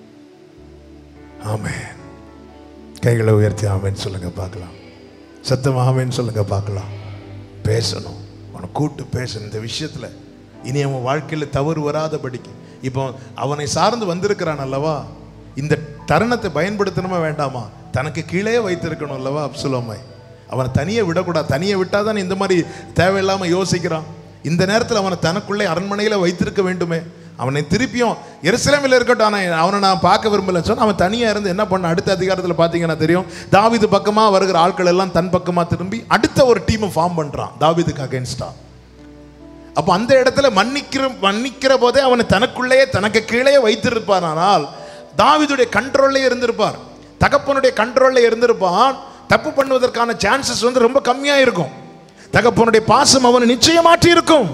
[SPEAKER 1] ஆமே கைகளை உயர்த்தி ஆமேன்னு சொல்லுங்க பார்க்கலாம் சத்தம் ஆமேன்னு சொல்லுங்க பார்க்கலாம் பேசணும் அவனை கூட்டு பேசணும் இந்த விஷயத்துல இனி அவன் வாழ்க்கையில் தவறு வராதபடிக்கு இப்போ அவனை சார்ந்து வந்திருக்கிறான் அல்லவா இந்த தருணத்தை பயன்படுத்தணுமா வேண்டாமா தனக்கு கீழே வைத்திருக்கணும் அல்லவா அப்சுலோமை அவனை தனியே விடக்கூடாது தனியே விட்டாதான் இந்த மாதிரி தேவையில்லாம யோசிக்கிறான் இந்த நேரத்தில் அவனை தனக்குள்ளே அரண்மனையில் வைத்திருக்க வேண்டுமே அவனை திருப்பியும் எருசலேமில் இருக்கட்டும் ஆனால் அவனை நான் பார்க்க விரும்பல சொன்னா அவன் தனியாக இருந்து என்ன பண்ண அடுத்த அதிகாரத்தில் பார்த்தீங்கன்னா தெரியும் தாவீது பக்கமாக வருகிற ஆட்கள் எல்லாம் தன் பக்கமாக திரும்பி அடுத்த ஒரு டீமை ஃபார்ம் பண்ணுறான் தாவீதுக்கு அகேன்ஸ்டா அப்போ அந்த இடத்துல மன்னிக்கிற மன்னிக்கிற போதே அவனை தனக்குள்ளேயே தனக்கு கீழே வைத்திருப்பார் ஆனால் தாவீதுடைய கண்ட்ரோல்லே இருந்திருப்பார் தகப்பனுடைய கண்ட்ரோல்ல இருந்திருப்பான் தப்பு பண்ணுவதற்கான சான்சஸ் வந்து ரொம்ப கம்மியா இருக்கும் தகப்பனுடைய பாசம் அவனை நிச்சயமாற்றி இருக்கும்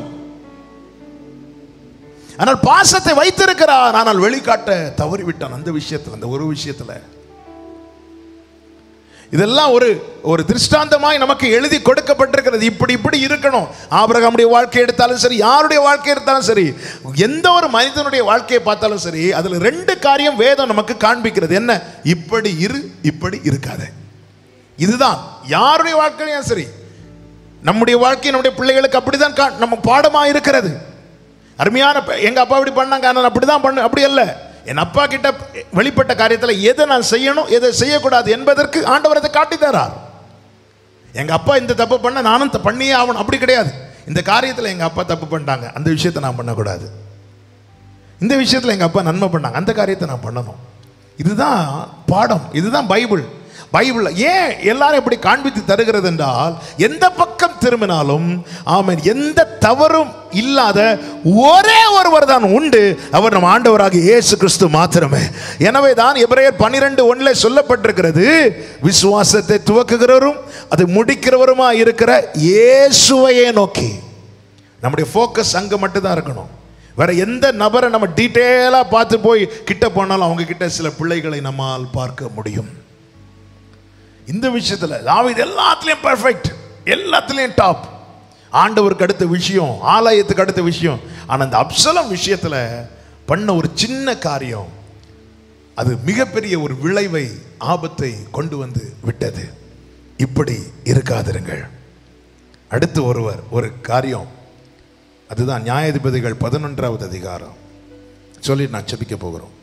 [SPEAKER 1] ஆனால் பாசத்தை வைத்திருக்கிறார் ஆனால் வெளிக்காட்ட தவறிவிட்டான் அந்த விஷயத்துல அந்த ஒரு விஷயத்துல இதெல்லாம் ஒரு ஒரு திருஷ்டாந்தமாய் நமக்கு எழுதி கொடுக்கப்பட்டிருக்கிறது இப்படி இப்படி இருக்கணும் ஆபிரகாமுடைய வாழ்க்கை எடுத்தாலும் சரி யாருடைய வாழ்க்கை எடுத்தாலும் சரி எந்த ஒரு மனிதனுடைய வாழ்க்கையை பார்த்தாலும் சரி அதுல ரெண்டு காரியம் வேதம் நமக்கு காண்பிக்கிறது என்ன இப்படி இரு இப்படி இருக்காத இதுதான் யாருடைய வாழ்க்கையிலும் சரி நம்முடைய வாழ்க்கை நம்முடைய பிள்ளைகளுக்கு அப்படிதான் கா- நம்ம பாடமா இருக்கிறது அருமையான ப- எங்க அப்பா இப்படி பண்ணாங்க நான் அப்படிதான் பண்ணு அப்படி அல்ல என் அப்பா கிட்ட வெளிப்பட்ட காரியத்தில் எதை நான் செய்யணும் எதை செய்யக்கூடாது என்பதற்கு ஆண்டவர் அதை காட்டி தரார் எங்க அப்பா இந்த தப்பு பண்ண நானும் த- பண்ணியே ஆகணும் அப்படி கிடையாது இந்த காரியத்தில் எங்க அப்பா தப்பு பண்ணிட்டாங்க அந்த விஷயத்தை நான் பண்ணக்கூடாது இந்த விஷயத்தில் எங்க அப்பா நன்மை பண்ணாங்க அந்த காரியத்தை நான் பண்ணணும் இதுதான் பாடம் இதுதான் பைபிள் பைபிள் ஏன் எல்லாரும் இப்படி காண்பித்து தருகிறது என்றால் எந்த பக்கம் திரும்பினாலும் ஆமென் எந்த தவறும் இல்லாத ஒரே ஒருவர் தான் உண்டு அவர் நம் ஆண்டவராக இயேசு கிறிஸ்து மாத்திரமே எனவே தான் எபிரேயர் பன்னிரெண்டு ஒன்றில் சொல்லப்பட்டிருக்கிறது விசுவாசத்தை துவக்குகிறவரும் அது முடிக்கிறவருமா இருக்கிற இயேசுவையே நோக்கி நம்முடைய ஃபோக்கஸ் அங்கே மட்டும்தான் இருக்கணும் வேற எந்த நபரை நம்ம டீட்டெயிலாக பார்த்து போய் கிட்ட போனாலும் அவங்க கிட்ட சில பிள்ளைகளை நம்மால் பார்க்க முடியும் இந்த விஷயத்துல தாவீது எல்லாத்துலயும் பெர்ஃபெக்ட் எல்லாத்துலயும் டாப் ஆண்டவருக்கு அடுத்த விஷயம் ஆலயத்துக்கு அடுத்த விஷயம் ஆனா அந்த அப்சலம் விஷயத்துல பண்ண ஒரு சின்ன காரியம் அது மிகப்பெரிய ஒரு விளைவை ஆபத்தை கொண்டு வந்து விட்டது இப்படி இருக்காதிருங்கள் அடுத்து ஒருவர் ஒரு காரியம் அதுதான் நியாயாதிபதிகள் பதினொன்றாவது அதிகாரம் சொல்லி நான் செபிக்க போகிறோம்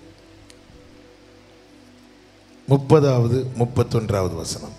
[SPEAKER 1] முப்பதாவது முப்பத்தொன்றாவது வசனம்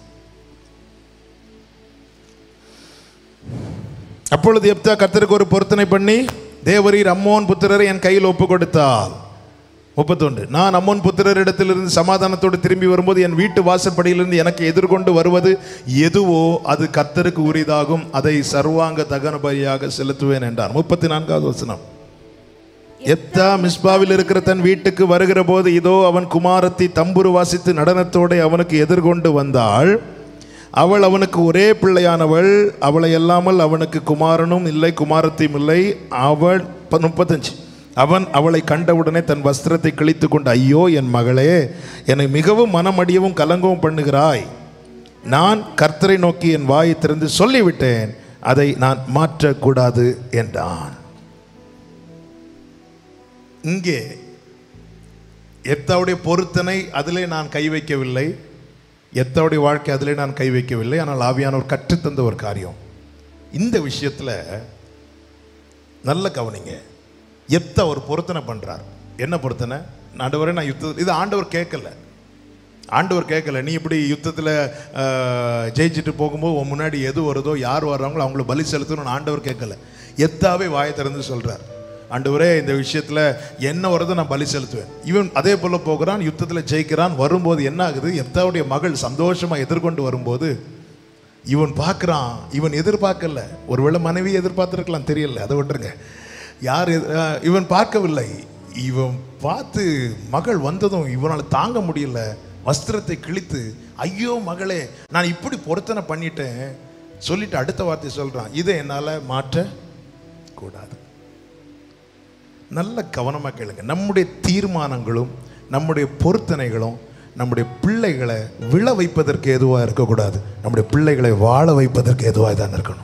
[SPEAKER 1] அப்பொழுது எப்தா கர்த்தருக்கு ஒரு பொருத்தனை பண்ணி தேவரீர் அம்மோன் புத்திரரை என் கையில் ஒப்பு கொடுத்தால் முப்பத்தொன்று நான் அம்மோன் புத்திரரிடத்திலிருந்து சமாதானத்தோடு திரும்பி வரும்போது என் வீட்டு வாசற்படியிலிருந்து எனக்கு எதிர்கொண்டு வருவது எதுவோ அது கர்த்தருக்கு உரிதாகும் அதை சர்வாங்க தகன பலியாக செலுத்துவேன் என்றார் முப்பத்தி நான்காவது வசனம் எப்தா மிஸ்பாவில் இருக்கிற தன் வீட்டுக்கு வருகிற போது இதோ அவன் குமாரத்தி தம்புரு வாசித்து நடனத்தோടെ அவனுக்கு எதிர்கொண்டு வந்தாள் அவள் அவனுக்கு ஒரே பிள்ளையானவள் அவளை அல்லாமல் அவனுக்கு குமாரனும் இல்லை குமாரத்தியும் இல்லை அவள் ப- முப்பத்தஞ்சு அவன் அவளை கண்டவுடனே தன் வஸ்திரத்தை கிழித்து கொண்டு ஐயோ என் மகளே என்னை மிகவும் மனமடியவும் கலங்கவும் பண்ணுகிறாய் நான் கர்த்தரை நோக்கி என் வாயை திறந்து சொல்லிவிட்டேன் அதை நான் மாற்றக்கூடாது என்றான் இங்கே எத்தாவுடைய பொருத்தனை அதிலே நான் கை வைக்கவில்லை எத்தாவுடைய வாழ்க்கை அதிலே நான் கை வைக்கவில்லை ஆனால் ஆவியானவர் கற்றுத்தந்த ஒரு காரியம் இந்த விஷயத்தில் நல்ல கவனிங்க எத்த ஒரு பொருத்தனை பண்றார் என்ன பொருத்தனை ஆண்டவரே நான் யுத்த இது ஆண்டவர் கேட்கல ஆண்டவர் கேட்கல நீ இப்படி யுத்தத்தில் ஜெயிச்சுட்டு போகும்போது உன் முன்னாடி எது வருதோ யார் வர்றாங்களோ அவங்கள பலி செலுத்தணும்னு ஆண்டவர் கேட்கல எத்தாவே வாயை திறந்து சொல்றார் ஆண்டவரே இந்த விஷயத்தில் என்ன வருதோ நான் பலி செலுத்துவேன் இவன் அதே போல போகிறான் யுத்தத்தில் ஜெயிக்கிறான் வரும்போது என்ன ஆகுது எத்தாவுடைய மகள் சந்தோஷமா எதிர்கொண்டு வரும்போது இவன் பார்க்குறான் இவன் எதிர்பார்க்கல ஒருவேளை மனைவி எதிர்பார்த்துருக்கலாம் தெரியல அதை விட்டுருங்க யார் எதிர்- அஹ் இவன் பார்க்கவில்லை இவன் பார்த்து மகள் வந்ததும் இவனால் தாங்க முடியல வஸ்திரத்தை கிழித்து ஐயோ மகளே நான் இப்படி பொருத்தனை பண்ணிட்டேன் சொல்லிட்டு அடுத்த வார்த்தை சொல்றான் இதை என்னால் மாற்ற கூடாது நல்ல கவனமாக கேளுங்க நம்முடைய தீர்மானங்களும் நம்முடைய பொருத்தனைகளும் நம்முடைய பிள்ளைகளை விழ வைப்பதற்கு எதுவாக இருக்கக்கூடாது நம்முடைய பிள்ளைகளை வாழ வைப்பதற்கு எதுவாக தான் இருக்கணும்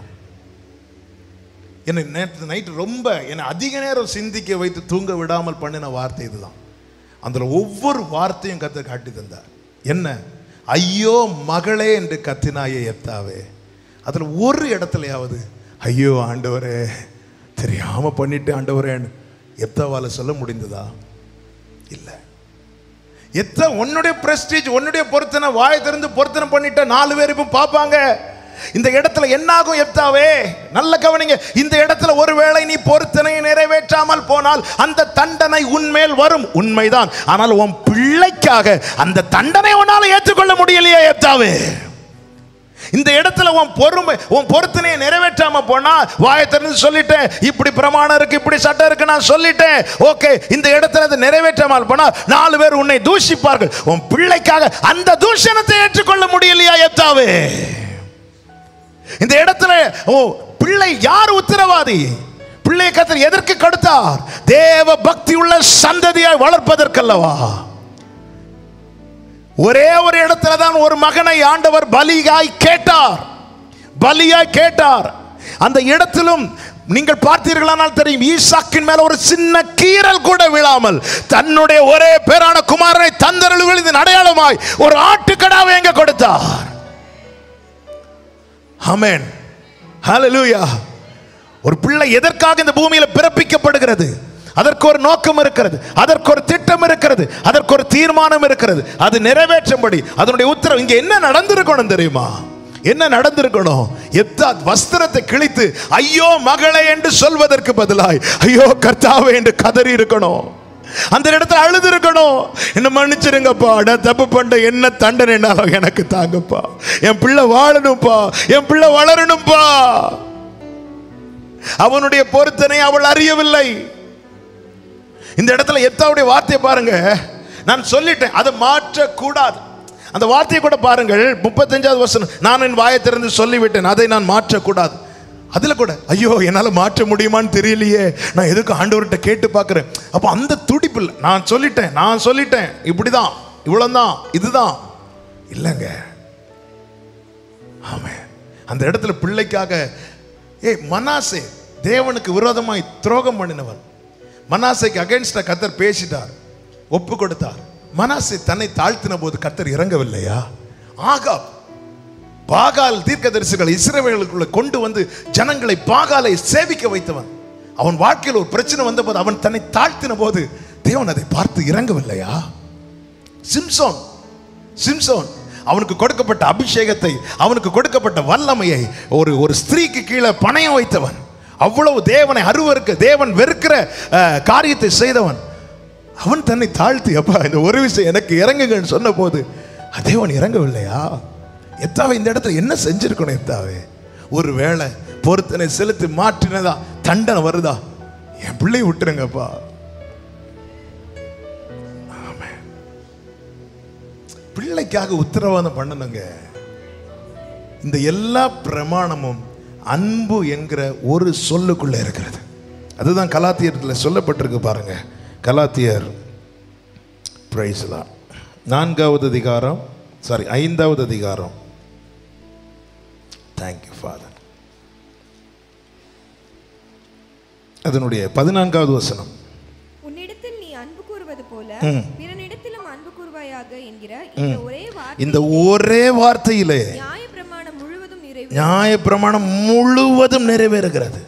[SPEAKER 1] என்னை நேற்று நைட்டு ரொம்ப என்னை அதிக நேரம் சிந்திக்க வைத்து தூங்க விடாமல் பண்ணின வார்த்தை இதுதான் அதில் ஒவ்வொரு வார்த்தையும் கத்த காட்டி தந்தார் என்ன ஐயோ மகளே என்று கத்தினாயே எத்தாவே அதில் ஒரு இடத்துலயாவது ஐயோ ஆண்டவரே தெரியாம பண்ணிட்டு ஆண்டவரேன்னு எத்தாவால சொல்ல முடிந்ததா இல்லை எத்த உன்னுடைய பிரஸ்டீஜ் உன்னுடைய பொருத்தனை வாயை திறந்து பொருத்தனை பண்ணிட்ட நாலு பேர் இப்போ பார்ப்பாங்க இந்த இடத்துல என்னாகும் எப்தாவே நல்ல கவனிங்க இந்த இடத்துல ஒருவேளை நீ பொருத்தனையை நிறைவேற்றாமல் போனால் அந்த தண்டனை உன்மேல் வரும் உண்மைதான் ஆனால் உன் பிள்ளைக்காக அந்த தண்டனை உன்னால ஏற்றுக்கொள்ள முடியலையே எப்தாவே இந்த இடத்துல உன் பொறுமை உன் பொருத்தனையை நிறைவேற்றாம போனா வாயை திறந்து சொல்லிட்டேன் இப்படி பிரமாணம் இருக்கு இப்படி சட்டம் இருக்கு நான் சொல்லிட்டேன் ஓகே இந்த இடத்துல அதை நிறைவேற்றாமல் போனா நாலு பேர் உன்னை தூஷிப்பார்கள் உன் பிள்ளைக்காக அந்த தூஷணத்தை ஏற்றுக்கொள்ள முடியலையா எத்தாவே இந்த இடத்துல ஓ பிள்ளை யார் உத்தரவாதி பிள்ளை கத்தர் எதற்கு கொடுத்தார் தேவ பக்தி உள்ள சந்ததியாய் வளர்ப்பதற்கல்லவா ஒரே ஒரு இடத்துல தான் ஒரு மகனை ஆண்டவர் பலியாய் கேட்டார் பலியாய் கேட்டார் அந்த இடத்திலும் நீங்கள் பார்த்தீர்களானால் தெரியும் ஈசாக்கின் மேல ஒரு சின்ன கீறல் கூட விழாமல் தன்னுடைய ஒரே பேரான குமாரனை தந்தருள் இதன் அடையாளமாய் ஒரு ஆட்டுக்கடாவை எங்க கொடுத்தார் ஆமென் ஹalleluya ஒரு பிள்ளை எதற்காக இந்த பூமியில பிறப்பிக்கப்படுகிறது அதற்கு ஒரு நோக்கம் இருக்கிறது அதற்கு ஒரு திட்டம் இருக்கிறது அதற்கு ஒரு தீர்மானம் இருக்கிறது அது நிறைவேற்றும்படி அதனுடைய உத்தரவு இங்க என்ன நடந்திருக்கணும் தெரியுமா என்ன நடந்திருக்கணும் எத்தா வஸ்திரத்தை கிழித்து ஐயோ மகளே என்று சொல்வதற்கு பதிலாய் ஐயோ கர்த்தாவே என்று கதறி இருக்கணும் அந்த இடத்துல அழுது இருக்கணும் என்ன மன்னிச்சிருங்கப்பா நான் தப்பு பண்ண என்ன தண்டனைனாலும் எனக்கு தாங்கப்பா என் பிள்ளை வாழணும்ப்பா என் பிள்ளை வளரணும்ப்பா அவனுடைய பொருத்தனை அவள் அறியவில்லை இந்த இடத்துல எத்தாவுடைய வார்த்தையை பாருங்க நான் சொல்லிட்டேன் அதை மாற்றக்கூடாது அந்த வார்த்தையை கூட பாருங்கள் முப்பத்தஞ்சாவது வருஷம் நான் என் வாயை திறந்து சொல்லிவிட்டேன் அதை நான் மாற்றக்கூடாது அதுல கூட ஐயோ என்னால மாற்ற முடியுமான்னு தெரியலையே நான் எதுக்கு ஆண்டவர்கிட்ட கேட்டு பார்க்கிறேன் அப்போ அந்த துடிப்பு இல்லை நான் சொல்லிட்டேன் நான் சொல்லிட்டேன் இப்படிதான் இவ்வளவுதான் இதுதான் இல்லைங்க ஆமே அந்த இடத்துல பிள்ளைக்காக ஏய் மனாசே தேவனுக்கு விரோதமாய் துரோகம் பண்ணினவன் மனாசைக்கு அகைன்ஸ்டா கத்தர் பேசிட்டார் ஒப்பு கொடுத்தார் மனாசே தன்னை தாழ்த்தின போது கத்தர் இறங்கவில்லையா ஆகாப் பாகால் தீர்க்கதரிசிகள் இஸ்ரவேலுக்குள்ள கொண்டு வந்து ஜனங்களை பாகாலை சேவிக்க வைத்தவன் அவன் வாழ்க்கையில் ஒரு பிரச்சனை வந்தபோது அவன் தன்னை தாழ்த்தின போது தேவன் அதை பார்த்து இறங்கவில்லையா சிம்சோன் சிம்சோன் அவனுக்கு கொடுக்கப்பட்ட அபிஷேகத்தை அவனுக்கு கொடுக்கப்பட்ட வல்லமையை ஒரு ஒரு ஸ்திரீக்கு கீழே பணயம் வைத்தவன் அவ்வளவு தேவனை அருவருக்க தேவன் வெறுக்கிற அஹ், காரியத்தை செய்தவன் அவன் தன்னை தாழ்த்தி அப்பா இந்த ஒரு விஷயம் எனக்கு இறங்குங்கன்னு சொன்ன போது தேவன் இறங்கவில்லையா எத்தாவே இந்த இடத்துல என்ன செஞ்சிருக்கணும் எத்தாவே ஒரு வேளை பொருத்தனை செலுத்தி மாற்றினதா தண்டனை வருதா என் பிள்ளை விட்டுருங்கப்பா பிள்ளைக்காக உத்தரவாதம் பண்ணணுங்க இந்த எல்லா பிரமாணமும் அன்பு என்கிற ஒரு சொல்லுக்குள்ள இருக்கிறது அதுதான் கலாத்தியத்தில் சொல்லப்பட்டிருக்கு பாருங்க கலாத்தியர் பிரைஸ்லாம் நான்காவது அதிகாரம் சாரி ஐந்தாவது அதிகாரம் தேங்க்யூ ஃபாதர் அதனுடைய பதினான்காவது வசனம்
[SPEAKER 2] உன்னிடத்தில் நீ அன்பு கூறுவது போல
[SPEAKER 1] ம்.
[SPEAKER 2] பிறனிடத்திலும் அன்பு கூறுவாயாக என்கிற இந்த ஒரே வார்த்தை
[SPEAKER 1] இந்த ஒரே வார்த்தையிலே
[SPEAKER 2] நியாய பிரமாணம் முழுவதும் நிறைவு
[SPEAKER 1] நியாயப்பிரமாணம் முழுவதும் நிறைவேறுகிறது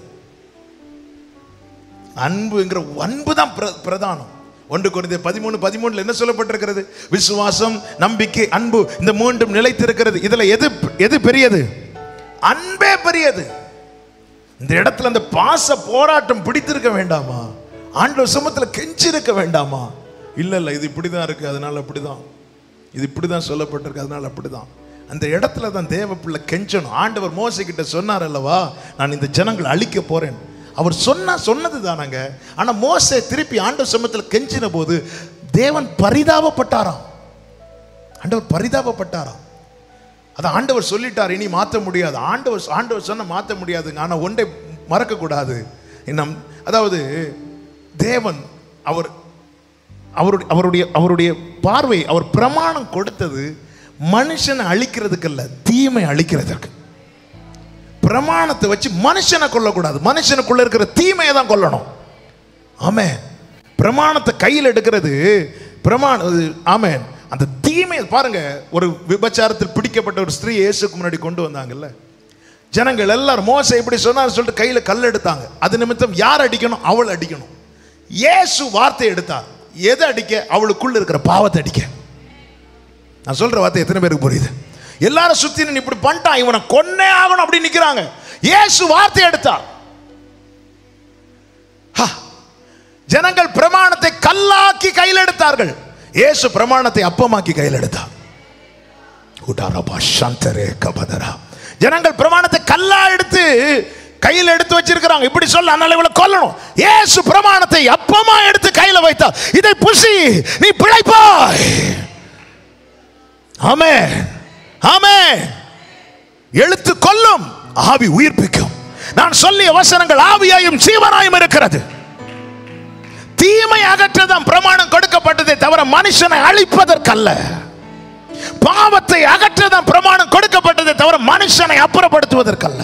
[SPEAKER 1] அன்புங்கிற அன்பு தான் பிர- பிரதானம் ஒன்று குறைந்த பதிமூணு பதிமூணுல என்ன சொல்லப்பட்டிருக்கிறது விசுவாசம் நம்பிக்கை அன்பு இந்த மூன்றும் நிலைத்திருக்கிறது இதுல எது எது பெரியது அன்பே பெரியது இந்த இடத்துல அந்த பாச போராட்டம் பிடித்திருக்க வேண்டாமா ஆண்டவர் சுமத்துல கெஞ்சிருக்க வேண்டாமா இல்ல இல்ல இது இப்படிதான் இருக்கு அதனால அப்படிதான் இது இப்படிதான் சொல்லப்பட்டிருக்கு அதனால அப்படிதான் அந்த இடத்துல தான் தேவ பிள்ளை கெஞ்சணும் ஆண்டவர் மோசை கிட்ட சொன்னார் அல்லவா நான் இந்த ஜனங்களை அழிக்க போறேன் அவர் சொன்னா சொன்னது தானங்க ஆனா மோசே திருப்பி ஆண்டவர் சமத்துல கெஞ்சின போது தேவன் பரிதாபப்பட்டாராம் ஆண்டவர் பரிதாபப்பட்டாராம் அதை ஆண்டவர் சொல்லிட்டார் இனி மாற்ற முடியாது ஆண்டவர் ஆண்டவர் சொன்ன மாற்ற முடியாதுங்க ஆனால் ஒன்றை மறக்கக்கூடாது நம் அதாவது தேவன் அவர் அவருடைய அவருடைய அவருடைய பார்வை அவர் பிரமாணம் கொடுத்தது மனுஷனை அழிக்கிறதுக்கல்ல தீமை அழிக்கிறதுக்கு பிரமாணத்தை வச்சு மனுஷனை கொல்லக்கூடாது மனுஷனுக்குள்ள இருக்கிற தீமையை தான் கொல்லணும் ஆமே பிரமாணத்தை கையில் எடுக்கிறது பிரமாண ஆமேன் அந்த தீமையை பாருங்க ஒரு விபச்சாரத்தில் பிடிக்கப்பட்ட ஒரு ஸ்திரீ இயேசுக்கு முன்னாடி கொண்டு வந்தாங்கல்ல ஜனங்கள் எல்லாரும் மோசை இப்படி சொன்னார் சொல்லிட்டு கையில் கல் எடுத்தாங்க அது நிமித்தம் யார் அடிக்கணும் அவள் அடிக்கணும் இயேசு வார்த்தை எடுத்தார் எதை அடிக்க அவளுக்குள்ள இருக்கிற பாவத்தை அடிக்க நான் சொல்ற வார்த்தை எத்தனை பேருக்கு புரியுது எல்லாரும் சுத்தி நின்னு இப்படி பண்ணிட்டான் இவனை கொன்னே ஆகணும் அப்படி நிக்கிறாங்க இயேசு வார்த்தை எடுத்தார் ஹா. ஜனங்கள் பிரமாணத்தை கல்லாக்கி கையில் எடுத்தார்கள் இயேசு பிரமாணத்தை அப்பமாக்கி கையில் எடுத்தார் உடாரபா சந்தரே கபதரா ஜனங்கள் பிரமாணத்தை கல்லா எடுத்து கையில் எடுத்து வச்சிருக்கிறாங்க இப்படி சொல்ல அதனால இவளை கொல்லணும் இயேசு பிரமாணத்தை அப்பமா எடுத்து கையில வைத்தார் இதை புசி நீ பிழைப்பாய் ஆமே ஆமே எழுத்து கொல்லும் ஆவி உயிர்ப்பிக்கும் நான் சொல்லிய வசனங்கள் ஆவியாயும் ஜீவனாயும் இருக்கிறது தீமை அகற்றதான் பிரமாணம் கொடுக்கப்பட்டதே தவிர மனுஷனை அழிப்பதற்கல்ல பாவத்தை அகற்றதான் பிரமாணம் கொடுக்கப்பட்டதை தவிர மனுஷனை அப்புறப்படுத்துவதற்கல்ல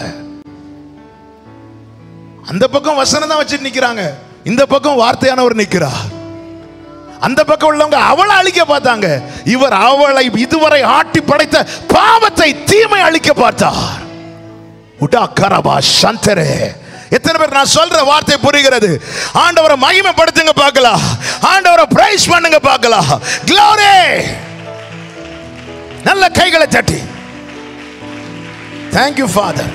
[SPEAKER 1] அந்த பக்கம் வசனம் தான் வச்சுட்டு நிக்கிறாங்க இந்த பக்கம் வார்த்தையானவர் நிக்கிறார் அந்த பக்கம் உள்ளவங்க அவளை அழிக்க பார்த்தாங்க இவர் அவளை இதுவரை ஆட்டி படைத்த பாவத்தை தீமை அழிக்க பார்த்தார் உடா கரபா சந்தரே எத்தனை பேர் நான் சொல்ற வார்த்தை புரிகிறது ஆண்டவரை மகிமைப்படுத்துங்க பார்க்கலாம் ஆண்டவரை பிரைஸ் பண்ணுங்க பார்க்கலாம் glory நல்ல கைகளை தட்டி தேங்க்யூ ஃபாதர்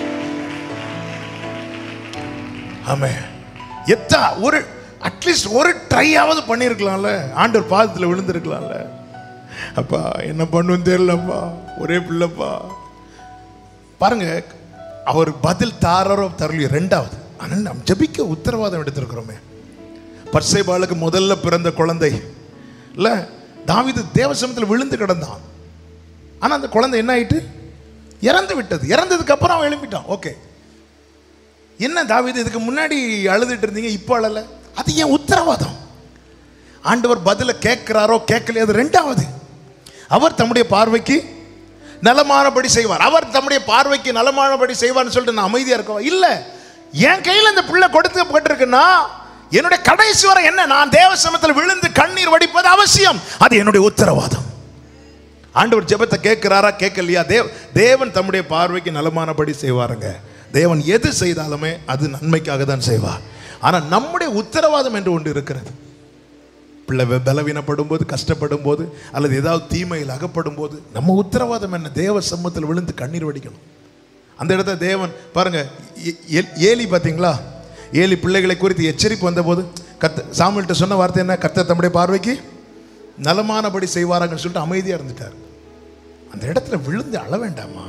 [SPEAKER 1] ஆமே எத்தா ஒரு அட்லீஸ்ட் ஒரு ட்ரையாவது பண்ணியிருக்கலாம்ல ஆண்டவர் பாதத்தில் விழுந்திருக்கலாம்ல அப்பா என்ன பண்ணுன்னு தெரியலப்பா ஒரே பிள்ளைப்பா பாருங்க அவர் பதில் தாரரோ தரலையோ ரெண்டாவது ஆனால் நாம் ஜபிக்க உத்தரவாதம் எடுத்திருக்கிறோமே பர்சேபாளுக்கு முதல்ல பிறந்த குழந்தை இல்ல தாவீது தேவசமத்தில் விழுந்து கிடந்தான் ஆனா அந்த குழந்தை என்ன ஆயிட்டு இறந்து விட்டது இறந்ததுக்கு அப்புறம் அவன் எழுப்பிட்டான் ஓகே என்ன தாவீது இதுக்கு முன்னாடி அழுதுட்டு இருந்தீங்க இப்போ அழல அது ஏன் உத்தரவாதம் ஆண்டவர் பதில கேட்கிறாரோ கேட்கலையோ அது ரெண்டாவது அவர் தம்முடைய பார்வைக்கு நலமானபடி செய்வார் அவர் தம்முடைய பார்வைக்கு நலமானபடி செய்வார்னு சொல்லிட்டு நான் அமைதியா இருக்கவா இல்ல என் கையில் இந்த பிள்ளை கொடுத்துப்பட்டிருக்குன்னா என்னுடைய கடைசி வரை என்ன நான் தேவசமத்தில் விழுந்து கண்ணீர் வடிப்பது அவசியம் அது என்னுடைய உத்தரவாதம் ஆண்டவர் ஜெபத்தை கேட்கிறாரா கேட்கலையா தேவ் தேவன் தம்முடைய பார்வைக்கு நலமானபடி செய்வாருங்க தேவன் எது செய்தாலுமே அது நன்மைக்காக தான் செய்வார் ஆனா நம்முடைய உத்தரவாதம் என்று ஒன்று இருக்கிறது பிள்ளை வெ- பலவீனப்படும் போது கஷ்டப்படும் போது அல்லது ஏதாவது தீமையில் அகப்படும் போது நம்ம உத்தரவாதம் என்ன தேவ சம்மத்தில் விழுந்து கண்ணீர் வடிக்கணும் அந்த இடத்துல தேவன் பாருங்க ஏ- ஏ- ஏலி பார்த்தீங்களா ஏலி பிள்ளைகளை குறித்து எச்சரிப்பு வந்தபோது கத்த சாமுவேல்கிட்ட சொன்ன வார்த்தை என்ன கர்த்தர் தம்முடைய பார்வைக்கு நலமானபடி செய்வாராங்கன்னு சொல்லிட்டு அமைதியா இருந்துட்டார் அந்த இடத்துல விழுந்து அழ வேண்டாமா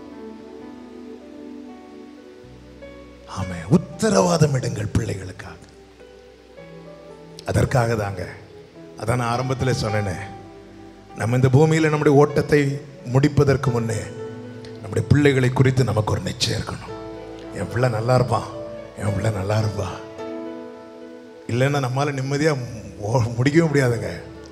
[SPEAKER 1] ஆமே உத்தரவாதம் எடுங்கள் பிள்ளைகளுக்காக அதற்காக தாங்க அதான் நான் ஆரம்பத்தில் சொன்னேனே நம்ம இந்த பூமியில் நம்முடைய ஓட்டத்தை முடிப்பதற்கு முன்னே நம்முடைய பிள்ளைகளை குறித்து நமக்கு ஒரு நிச்சயம் இருக்கணும் என் பிள்ளை நல்லா இருப்பான் என் பிள்ளை நல்லா இருப்பா இல்லைன்னா நம்மால நிம்மதியாக முடிக்கவே முடியாதுங்க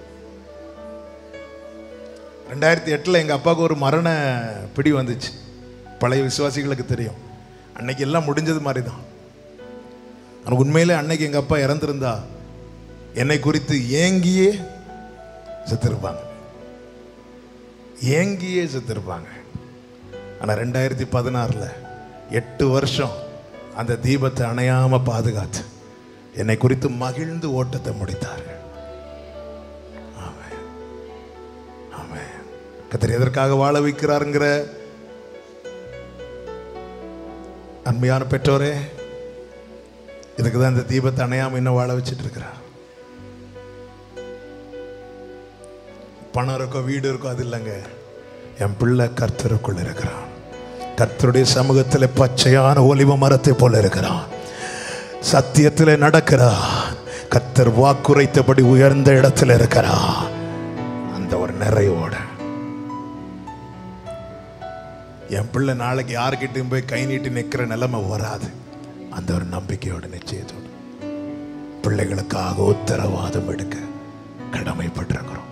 [SPEAKER 1] ரெண்டாயிரத்தி எட்டில் எங்கள் அப்பாவுக்கு ஒரு மரண பிடி வந்துச்சு பழைய விசுவாசிகளுக்கு தெரியும் அன்னைக்கு எல்லாம் முடிஞ்சது மாதிரி தான் ஆனால் உண்மையிலே அன்னைக்கு எங்கள் அப்பா இறந்திருந்தா என்னை குறித்து ஏங்கியே செத்திருப்பாங்க ஏங்கியே செத்திருப்பாங்க ஆனால் ரெண்டாயிரத்தி பதினாறில் எட்டு வருஷம் அந்த தீபத்தை அணையாம பாதுகாத்து என்னை குறித்து மகிழ்ந்து ஓட்டத்தை முடித்தார்கள் ஆமென். ஆமென். கர்த்தர் எதற்காக வாழ வைக்கிறாருங்கிற அன்மையான பெற்றோரே இதுக்கு தான் இந்த தீபத்தை அணையாம இன்னும் வாழ வச்சுட்டு இருக்கிறார் பணம் இருக்கோ வீடு இருக்கோ அது இல்லைங்க என் பிள்ளை கர்த்தருக்குள் இருக்கிறான் கர்த்தருடைய சமூகத்தில் பச்சையான ஒலிவ மரத்தை போல இருக்கிறான் சத்தியத்தில் நடக்கிறான் கர்த்தர் வாக்குரைத்தபடி உயர்ந்த இடத்துல இருக்கிறான் அந்த ஒரு நிறைவோட என் பிள்ளை நாளைக்கு யாருக்கிட்டையும் போய் கை நீட்டி நிற்கிற நிலைமை வராது அந்த ஒரு நம்பிக்கையோட நிச்சயத்தோடு பிள்ளைகளுக்காக உத்தரவாதம் எடுக்க கடமைப்பட்டிருக்கிறோம்